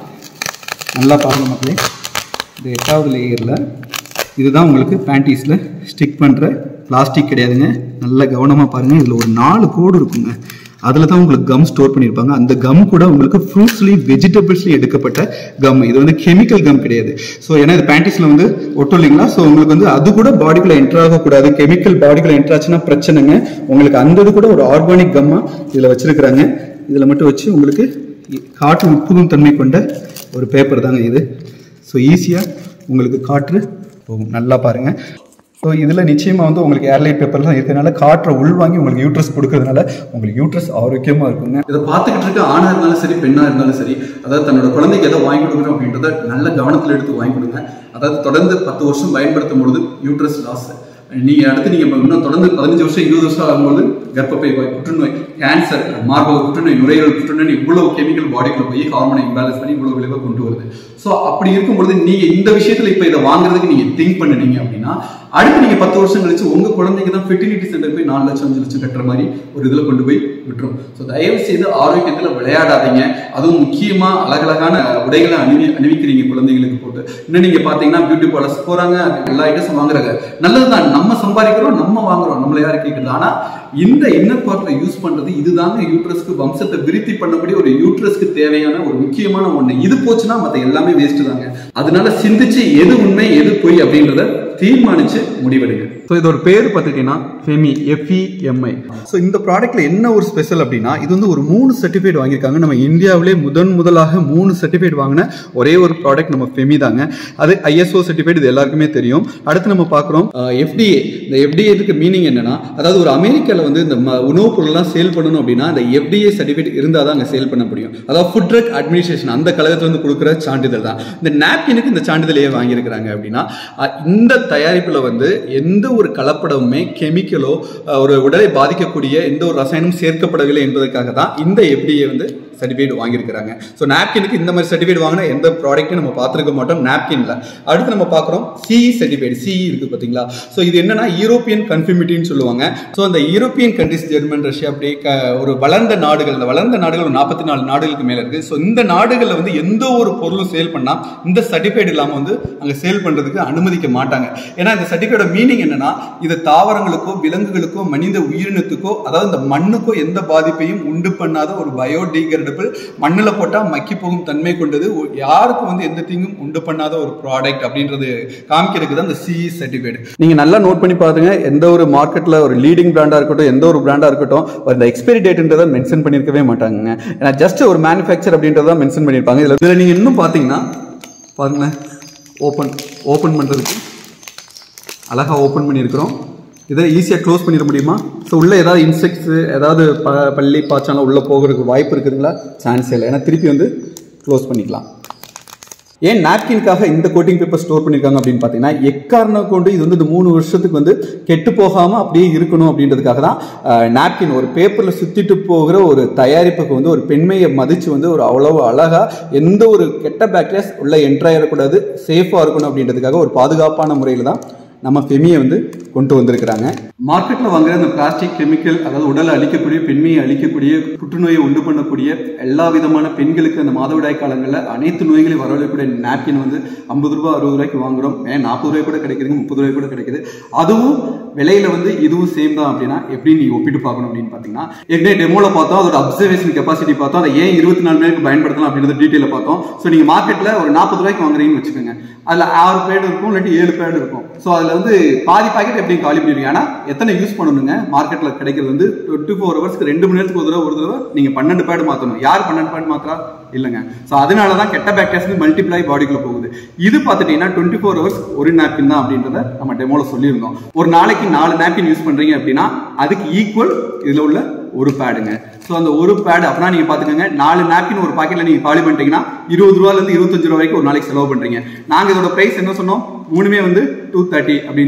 நல்லா பாருங்க மக்களே இந்த எட்டாவது லேயரில் இதுதான் உங்களுக்கு பேண்டீஸில் ஸ்டிக் பண்ணுற பிளாஸ்டிக் கிடையாதுங்க நல்லா கவனமாக பாருங்கள் இதில் ஒரு நாலு கோடு இருக்குங்க அதில் தான் உங்களுக்கு கம் ஸ்டோர் பண்ணியிருப்பாங்க அந்த கம் கூட உங்களுக்கு ஃப்ரூட்ஸ்லையும் வெஜிடபிள்ஸ்லையும் எடுக்கப்பட்ட கம் இது வந்து கெமிக்கல் கம் கிடையாது ஸோ ஏன்னா இது பேண்டீஸில் வந்து ஒட்டும் இல்லைங்களா ஸோ உங்களுக்கு வந்து அது கூட பாடிக்குள்ள என்டர் ஆகக்கூடாது கெமிக்கல் பாடிக்குள்ள என்டர் ஆச்சுன்னா பிரச்சனைங்க உங்களுக்கு அந்த இது கூட ஒரு ஆர்கானிக் கம்மா இதில் வச்சிருக்கிறாங்க இதில் மட்டும் வச்சு உங்களுக்கு காற்று உட்புகும் தன்மை கொண்ட ஒரு பேப்பர் தாங்க இது ஸோ ஈஸியாக உங்களுக்கு காற்று போகும் நல்லா பாருங்கள் ஸோ இதில் நிச்சயமாக வந்து உங்களுக்கு ஏர்லைட் பேப்பர்லாம் இருக்கிறதுனால காற்றை உள்வாங்கி உங்களுக்கு யூட்ரஸ் கொடுக்கறதுனால உங்களுக்கு யூட்ரஸ் ஆரோக்கியமாக இருக்குங்க இதை பார்த்துக்கிட்டு இருக்க ஆணாக இருந்தாலும் சரி பெண்ணாக இருந்தாலும் சரி அதாவது தன்னோட குழந்தைக்கு எதை வாங்கி கொடுக்குறோம் அப்படின்றத நல்ல கவனத்தில் எடுத்து வாங்கி கொடுங்க அதாவது தொடர்ந்து பத்து வருஷம் பயன்படுத்தும் பொழுது யூட்ரஸ் லாஸ் நீங்க அடுத்து நீங்க இன்னும் தொடர்ந்து பதினஞ்சு வருஷம் இருபது வருஷம் ஆகும்போது கர்ப்பப்பை நோய் புற்றுநோய் கேன்சர் மார்பக புற்றுநோய் நுரையீரல் புற்றுநோய் இவ்வளவு கெமிக்கல் பாடிக்குள்ள போய் ஹார்மோனை இம்பேலன்ஸ் பண்ணி இவ்வளவு விளைவை கொண்டு வருது ஸோ அப்படி இருக்கும்பொழுது நீங்க இந்த விஷயத்துல இப்ப இதை வாங்குறதுக்கு நீங்க திங்க் பண்ணுனீங்க அப்படின்னா அடுத்து நீங்க பத்து வருஷம் கழிச்சு உங்க குழந்தைக்கு தான் ஃபெர்டிலிட்டி சென்டர் போய் நாலு லட்சம் அஞ்சு லட்சம் கட்டுற மாதிரி ஒரு இதுல கொண்டு போய் விட்டுரும் ஸோ தயவு செய்து ஆரோக்கியத்துல விளையாடாதீங்க அதுவும் முக்கியமா அழகழகான உடைகளை அணிவி அணிவிக்கிறீங்க குழந்தைகளுக்கு போட்டு இன்னும் நீங்க பாத்தீங்கன்னா பியூட்டி பார்லர்ஸ் போறாங்க எல்லா ஐட்டம்ஸும் வாங்குறாங்க நல்லதுதான் நம்ம சம்பாதிக்கிறோம் நம்ம வாங்குறோம் நம்மள யாரு கேட்குறது ஆனா இந்த இன்னர் பார்ட்ல யூஸ் பண்றது இதுதாங்க யூட்ரஸ்க்கு வம்சத்தை விருத்தி பண்ணக்கூடிய ஒரு யூட்ரஸ்க்கு தேவையான ஒரு முக்கியமான ஒண்ணு இது போச்சுன்னா மத்த எல்லாமே வேஸ்ட் தாங்க அதனால சிந்திச்சு எது உண்மை எது பொய் அப்படின்றத தீர்மானிச்சு முடிவெடுங்க ஸோ இதோட பேர் பார்த்துக்கிட்டீங்கன்னா ஃபெமி எஃப்இஎம்ஐ ஸோ இந்த ப்ராடக்ட்ல என்ன ஒரு ஸ்பெஷல் அப்படின்னா இது வந்து ஒரு மூணு சர்டிஃபிகேட் வாங்கியிருக்காங்க நம்ம இந்தியாவிலே முதன் முதலாக மூணு சர்டிஃபிகேட் வாங்கின ஒரே ஒரு ப்ராடக்ட் நம்ம ஃபெமி தாங்க அது ஐஎஸ்ஓ சர்டிஃபிகேட் இது எல்லாருக்குமே தெரியும் அடுத்து நம்ம பார்க்குறோம் எஃப்டிஏ இந்த எஃப்டிஏக்கு மீனிங் என்னன்னா அதாவது ஒரு அமெரிக்காவில் வந்து இந்த ம- உணவுப் பொருள்லாம் சேல் பண்ணணும் அப்படின்னா இந்த எஃப்டிஏ சர்டிஃபிகேட் இருந்தால் தான் அங்கே சேல் பண்ண முடியும் அதாவது ஃபுட் ட்ரக் அட்மினிஸ்ட்ரேஷன் அந்த கழகத்துல வந்து கொடுக்குற சான்றிதழ் தான் இந்த நாப்கினுக்கு இந்த சான்றிதழையே வாங்கியிருக்கிறாங்க அப்படின்னா அஹ், இந்த தயாரிப்புல வந்து எந்த ஒரு கலப்படமுமே கெமிக்கலோ ஒரு உடலை பாதிக்கக்கூடிய எந்த ஒரு ரசாயனமும் சேர்க்கப்படவில்லை என்பதற்காக தான் இந்த எஃப்டிஏ வந்து சர்டிஃபிகேட் வாங்கியிருக்கிறாங்க ஸோ நாப்கினுக்கு இந்த மாதிரி சர்டிஃபிகேட் வாங்கின எந்த ப்ராடக்ட்டும் நம்ம பார்த்துருக்க மாட்டோம் நாப்கின்ல அடுத்து நம்ம பார்க்குறோம் சிஇ சர்டிஃபிகேட் சிஇ இருக்கு பார்த்தீங்களா ஸோ இது என்னன்னா யூரோப்பியன் கன்ஃபியூமிட்டின்னு சொல்லுவாங்க ஸோ அந்த யூரோப்பியன் கண்ட்ரிஸ் ஜெர்மன் ரஷ்யா அப்படி க- ஒரு வளர்ந்த நாடுகள் இந்த வளர்ந்த நாடுகள் ஒரு நாற்பத்தி நாலு நாடுகளுக்கு மேல இருக்கு ஸோ இந்த நாடுகளில் வந்து எந்த ஒரு பொருளும் சேல் பண்ணா இந்த சர்டிஃபிகேட் இல்லாமல் வந்து அங்கே சேல் பண்றதுக்கு அனுமதிக்க மாட்டாங்க ஏன்னா இந்த சர்டிஃபிகேட் மீனிங் என்னன்னா இது தாவரங்களுக்கோ விலங்குகளுக்கோ மனித உயிரினத்துக்கோ அதாவது இந்த மண்ணுக்கோ எந்த பாதிப்பையும் உண்டு பண்ணாத ஒரு பயோடிகிரேடபிள் மண்ணில் போட்டால் மக்கி போகும் தன்மை கொண்டது ஒ- யாருக்கும் வந்து எந்த தீங்கும் உண்டு பண்ணாத ஒரு ப்ராடக்ட் அப்படின்றது காமிக்கிறதுக்கு தான் இந்த சிஇ சர்டிஃபிகேட் நீங்க நல்லா நோட் பண்ணி பாருங்க எந்த ஒரு மார்க்கெட்ல ஒரு லீடிங் பிராண்டா இருக்கட்டும் எந்த ஒரு பிராண்டா இருக்கட்டும் இந்த எக்ஸ்பைரி டேட்ன்றதை மென்ஷன் பண்ணிருக்கவே மாட்டாங்க ஏன்னா ஜஸ்ட் ஒரு மேனுஃபேக்சர் அப்படின்றத மென்ஷன் பண்ணியிருப்பாங்க இதுல இதுல நீங்க இன்னும் பாத்தீங்கன்னா பாருங்களேன் ஓப்பன் ஓப்பன் பண்றதுக்கு அழகா ஓப்பன் பண்ணியிருக்கிறோம் இதை ஈஸியாக க்ளோஸ் பண்ணிட முடியுமா ஸோ உள்ளே ஏதாவது இன்செக்ட்ஸு ஏதாவது ப பள்ளி பாய்ச்சாலும் உள்ளே போகிறதுக்கு வாய்ப்பு இருக்குதுங்களா சான்ஸ் இல்லை ஏன்னா திருப்பி வந்து க்ளோஸ் பண்ணிக்கலாம் ஏன் நாப்கின்காக இந்த கோட்டிங் பேப்பர் ஸ்டோர் பண்ணியிருக்காங்க அப்படின்னு பார்த்தீங்கன்னா எக்காரணம் கொண்டு இது வந்து இந்த மூணு வருஷத்துக்கு வந்து கெட்டு போகாமல் அப்படியே இருக்கணும் அப்படின்றதுக்காக தான் நாப்கின் ஒரு பேப்பரில் சுற்றிட்டு போகிற ஒரு தயாரிப்புக்கு வந்து ஒரு பெண்மையை மதித்து வந்து ஒரு அவ்வளவு அழகாக எந்த ஒரு கெட்ட பாக்டீரியாஸ் உள்ள என்ட்ராயிடக்கூடாது சேஃபாக இருக்கணும் அப்படின்றதுக்காக ஒரு பாதுகாப்பான முறையில் தான் நம்ம ஃபெமியை வந்து கொண்டு வந்திருக்கிறாங்க மார்க்கெட்டில் வாங்குற அந்த பிளாஸ்டிக் கெமிக்கல் அதாவது உடலை அழிக்கக்கூடிய பெண்மையை அழிக்கக்கூடிய புற்றுநோயை உண்டு பண்ணக்கூடிய எல்லா விதமான பெண்களுக்கு அந்த மாதவிடாய் காலங்களில் அனைத்து நோய்களையும் வரவழைக்கக்கூடிய நாப்கின் வந்து ஐம்பது ரூபாய் அறுபது ரூபாய்க்கு வாங்குறோம் ஏன் நாற்பது ரூபாய் கூட கிடைக்குதுங்க முப்பது ரூபாய் கூட கிடைக்குது அதுவும் விலையில வந்து இதுவும் சேம் தான் அப்படின்னா எப்படி நீங்க ஒப்பிட்டு பார்க்கணும் அப்படின்னு பார்த்தீங்கன்னா ஏற்கனவே டெமோல பார்த்தோம் அதோட அப்சர்வேஷன் கெப்பாசிட்டி பார்த்தோம் அதை ஏன் இருபத்தி நாலு மணி நேரம் பயன்படுத்தலாம் அப்படின்றத டீட்டெயில பார்த்தோம் ஸோ நீங்க மார்க்கெட்ல ஒரு நாற்பது ரூபாய்க்கு வாங்குறீங்கன்னு வச்சுக்கோங்க அதுல ஆறு பேடு இருக்கும் இல்லாட்டி ஏழு பேடு இருக்கும் ஸோ அதுல வந்து பாதி பாக்கெட் எப்படி காலி பண்ணிடுவீங்க ஆனா எத்தனை யூஸ் பண்ணணுங்க மார்க்கெட்ல கிடைக்கிறது வந்து டுவெண்ட்டி ஃபோர் ஹவர்ஸ்க்கு ரெண்டு மணி நேரத்துக்கு ஒரு தடவை ஒரு தடவை நீங்க பன்னெண்டு பேடு மாத்தணும் யார் பன்னெண்டு பேடு மாத்திரா இல்லைங்க ஸோ அதனால தான் கெட்ட பேக்டீரியாஸ் மல்டிப்ளை பாடிக்குள்ள போகுது இது பார்த்துட்டீங்கன்னா டுவெண்ட்டி ஃபோர் ஹவர்ஸ் ஒரு நாப்கின் தான் அப்படின்றத நம்ம டெமோல சொல்லியிருந்தோம் ஒரு நாளைக்கு நாலு நாப்கின் யூஸ் பண்றீங்க அப்படின்னா அதுக்கு ஈக்குவல் இதுல உள்ள ஒரு பேடுங்க ஸோ அந்த ஒரு பேட் அப்படின்னா நீங்க பாத்துக்கோங்க நாலு நாப்கின் ஒரு பாக்கெட்ல நீங்க காலி பண்ணிட்டீங்கன்னா இருபது ரூபால இருந்து இருபத்தஞ்சு ரூபா வரைக்கும் ஒரு நாளைக்கு செலவு பண்றீங்க நாங்க இதோட பிரைஸ் என்ன சொன்னோம் மூணுமே வந்து டூ தேர்ட்டி அப்படின்னு சொன்னோம்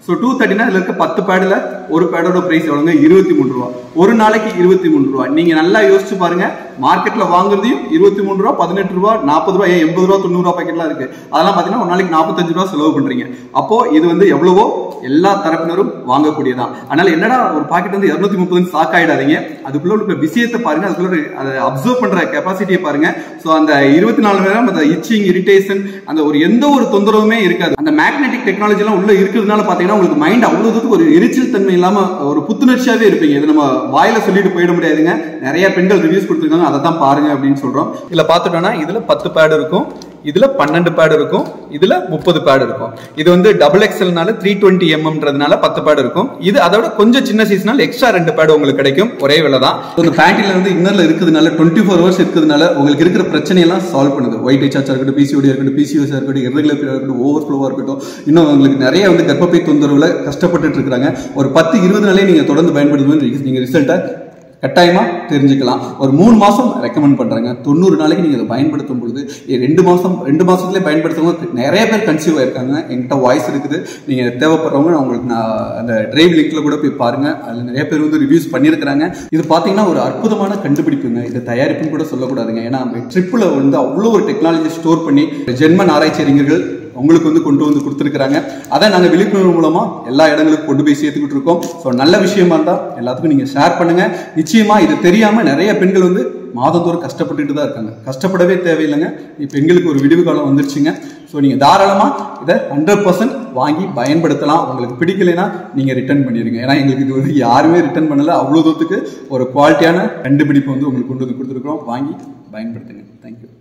ஸோ டூ தேர்ட்டினா இதுல இருக்க பத்து பேடில் ஒரு பேடோட பிரைஸ் எவ்வளோங்க இருபத்தி மூணு ரூபா ஒரு நாளைக்கு இருபத்தி மூணு ரூபா நீங்க நல்லா யோசிச்சு பாருங்க மார்க்கெட்ல வாங்குறதையும் இருபத்தி மூணு ரூபா பதினெட்டு ரூபா நாற்பது ரூபா ஏன் எண்பது ரூபா தொண்ணூறு ரூபா பாக்கெட்லாம் இருக்கு அதெல்லாம் பாத்தீங்கன்னா ஒரு நாளைக்கு நாற்பத்தஞ்சு ரூபா செலவு பண்றீங்க அப்போ இது வந்து எவ்வளவோ எல்லா தரப்பினரும் வாங்கக்கூடியதான் அதனால என்னடா ஒரு பாக்கெட் வந்து இருநூத்தி முப்பது ஸ்டாக் ஆயிடாதீங்க அதுக்குள்ள உள்ள விஷயத்தை பாருங்க அதுக்குள்ள அதை அப்சர்வ் பண்ற கெப்பாசிட்டியை பாருங்க ஸோ அந்த இருபத்தி நாலு மணி நேரம் அந்த இச்சிங் இரிட்டேஷன் அந்த ஒரு எந்த ஒரு தொந்தரவுமே இருக்காது அந்த மேக்னெட்டிக் டெக்னாலஜி எல்லாம் உள்ள இருக்கிறதுனால பாத்தீங்கன்னா உங்களுக்கு மைண்ட் அவ்வளவு தூரத்துக்கு ஒரு எரிச்சல் தன்மை இல்லாம ஒரு புத்துணர்ச்சியாவே இருப்பீங்க இது நம்ம வாயில சொல்லிட்டு போயிட முடியாதுங்க நிறைய பெண்கள் ரிவ்யூஸ் கொடுத்துருக்காங்க அதை தான் பாருங்க அப்படின்னு சொல்றோம் இதுல பாத்துட்டோம்னா இதுல பத்து பேட் இருக்கும் இதுல பன்னெண்டு பேட் இருக்கும் இதுல முப்பது பேட் இருக்கும் இது வந்து டபுள் எக்ஸ்எல்னால த்ரீ டுவெண்ட்டி எம்எம்ன்றதுனால பத்து பேட் இருக்கும் இது அதோட கொஞ்சம் சின்ன சைஸ்னால எக்ஸ்ட்ரா ரெண்டு பேட் உங்களுக்கு கிடைக்கும் ஒரே விலை தான் இந்த பேண்டில வந்து இன்னர்ல இருக்கிறதுனால டுவெண்ட்டி ஃபோர் ஹவர்ஸ் இருக்கிறதுனால உங்களுக்கு இருக்கிற பிரச்சனையெல்லாம் சால்வ் பண்ணுது ஒயிட் ஹெச்ஆச்சா இருக்கட்டும் பிசிஓடி இருக்கட்டும் பிசிஓஸ் இருக்கட்டும் irregular period இருக்கட்டும் ஓவர் ஃப்ளோவா இருக்கட்டும் இன்னும் உங்களுக்கு நிறைய வந்து கர்ப்பப்பை தொந்தரவுல கஷ்டப்பட்டுட்டு இருக்காங்க ஒரு பத்து இருபது நாளே நீங்க தொடர்ந்து பயன்படுத்தும்போது நீங்க ரிசல்ட்டை கட்டாயமா தெரிஞ்சுக்கலாம் ஒரு மூணு மாசம் ரெக்கமெண்ட் பண்றாங்க தொண்ணூறு நாளைக்கு நீங்க அதை பயன்படுத்தும் பொழுது இ- ரெண்டு மாசம் ரெண்டு மாசத்துலயே பயன்படுத்துறவங்க நிறைய பேர் கன்சீவ் ஆயிருக்காங்க என்கிட்ட வாய்ஸ் இருக்குது நீங்க தேவைப்படுறவங்க நான் உங்களுக்கு நான் அந்த டிரைவ் லிங்க்ல கூட போய் பாருங்க அதுல நிறைய பேர் வந்து ரிவ்யூஸ் பண்ணியிருக்கிறாங்க இது பாத்தீங்கன்னா ஒரு அற்புதமான கண்டுபிடிப்புங்க இது தயாரிப்புன்னு கூட சொல்லக்கூடாதுங்க ஏன்னா ட்ரிப்பில் வந்து அவ்வளோ ஒரு டெக்னாலஜி ஸ்டோர் பண்ணி ஜென்மன் ஆராய்ச்சி அறிஞர்கள் உங்களுக்கு வந்து கொண்டு வந்து கொடுத்துருக்காங்க அதை நாங்கள் விழிப்புணர்வு மூலமா எல்லா இடங்களுக்கும் கொண்டு போய் சேர்த்துக்கிட்டு இருக்கோம் ஸோ நல்ல விஷயமா இருந்தால் எல்லாத்துக்கும் நீங்க ஷேர் பண்ணுங்க நிச்சயமா இது தெரியாம நிறைய பெண்கள் வந்து மாதந்தோறும் கஷ்டப்பட்டுட்டு தான் இருக்காங்க கஷ்டப்படவே தேவையில்லைங்க இப்போ பெண்களுக்கு ஒரு விடிவு காலம் வந்துருச்சுங்க ஸோ நீங்க தாராளமா இதை ஹண்ட்ரட் பர்சன்ட் வாங்கி பயன்படுத்தலாம் உங்களுக்கு பிடிக்கலைன்னா நீங்க ரிட்டர்ன் பண்ணிருங்க ஏன்னா எங்களுக்கு இது வந்து யாருமே ரிட்டர்ன் பண்ணல அவ்வளோ தூரத்துக்கு ஒரு குவாலிட்டியான கண்டுபிடிப்பு வந்து உங்களுக்கு கொண்டு வந்து கொடுத்துருக்கோம் வாங்கி பயன்படுத்துங்க தேங்க்யூ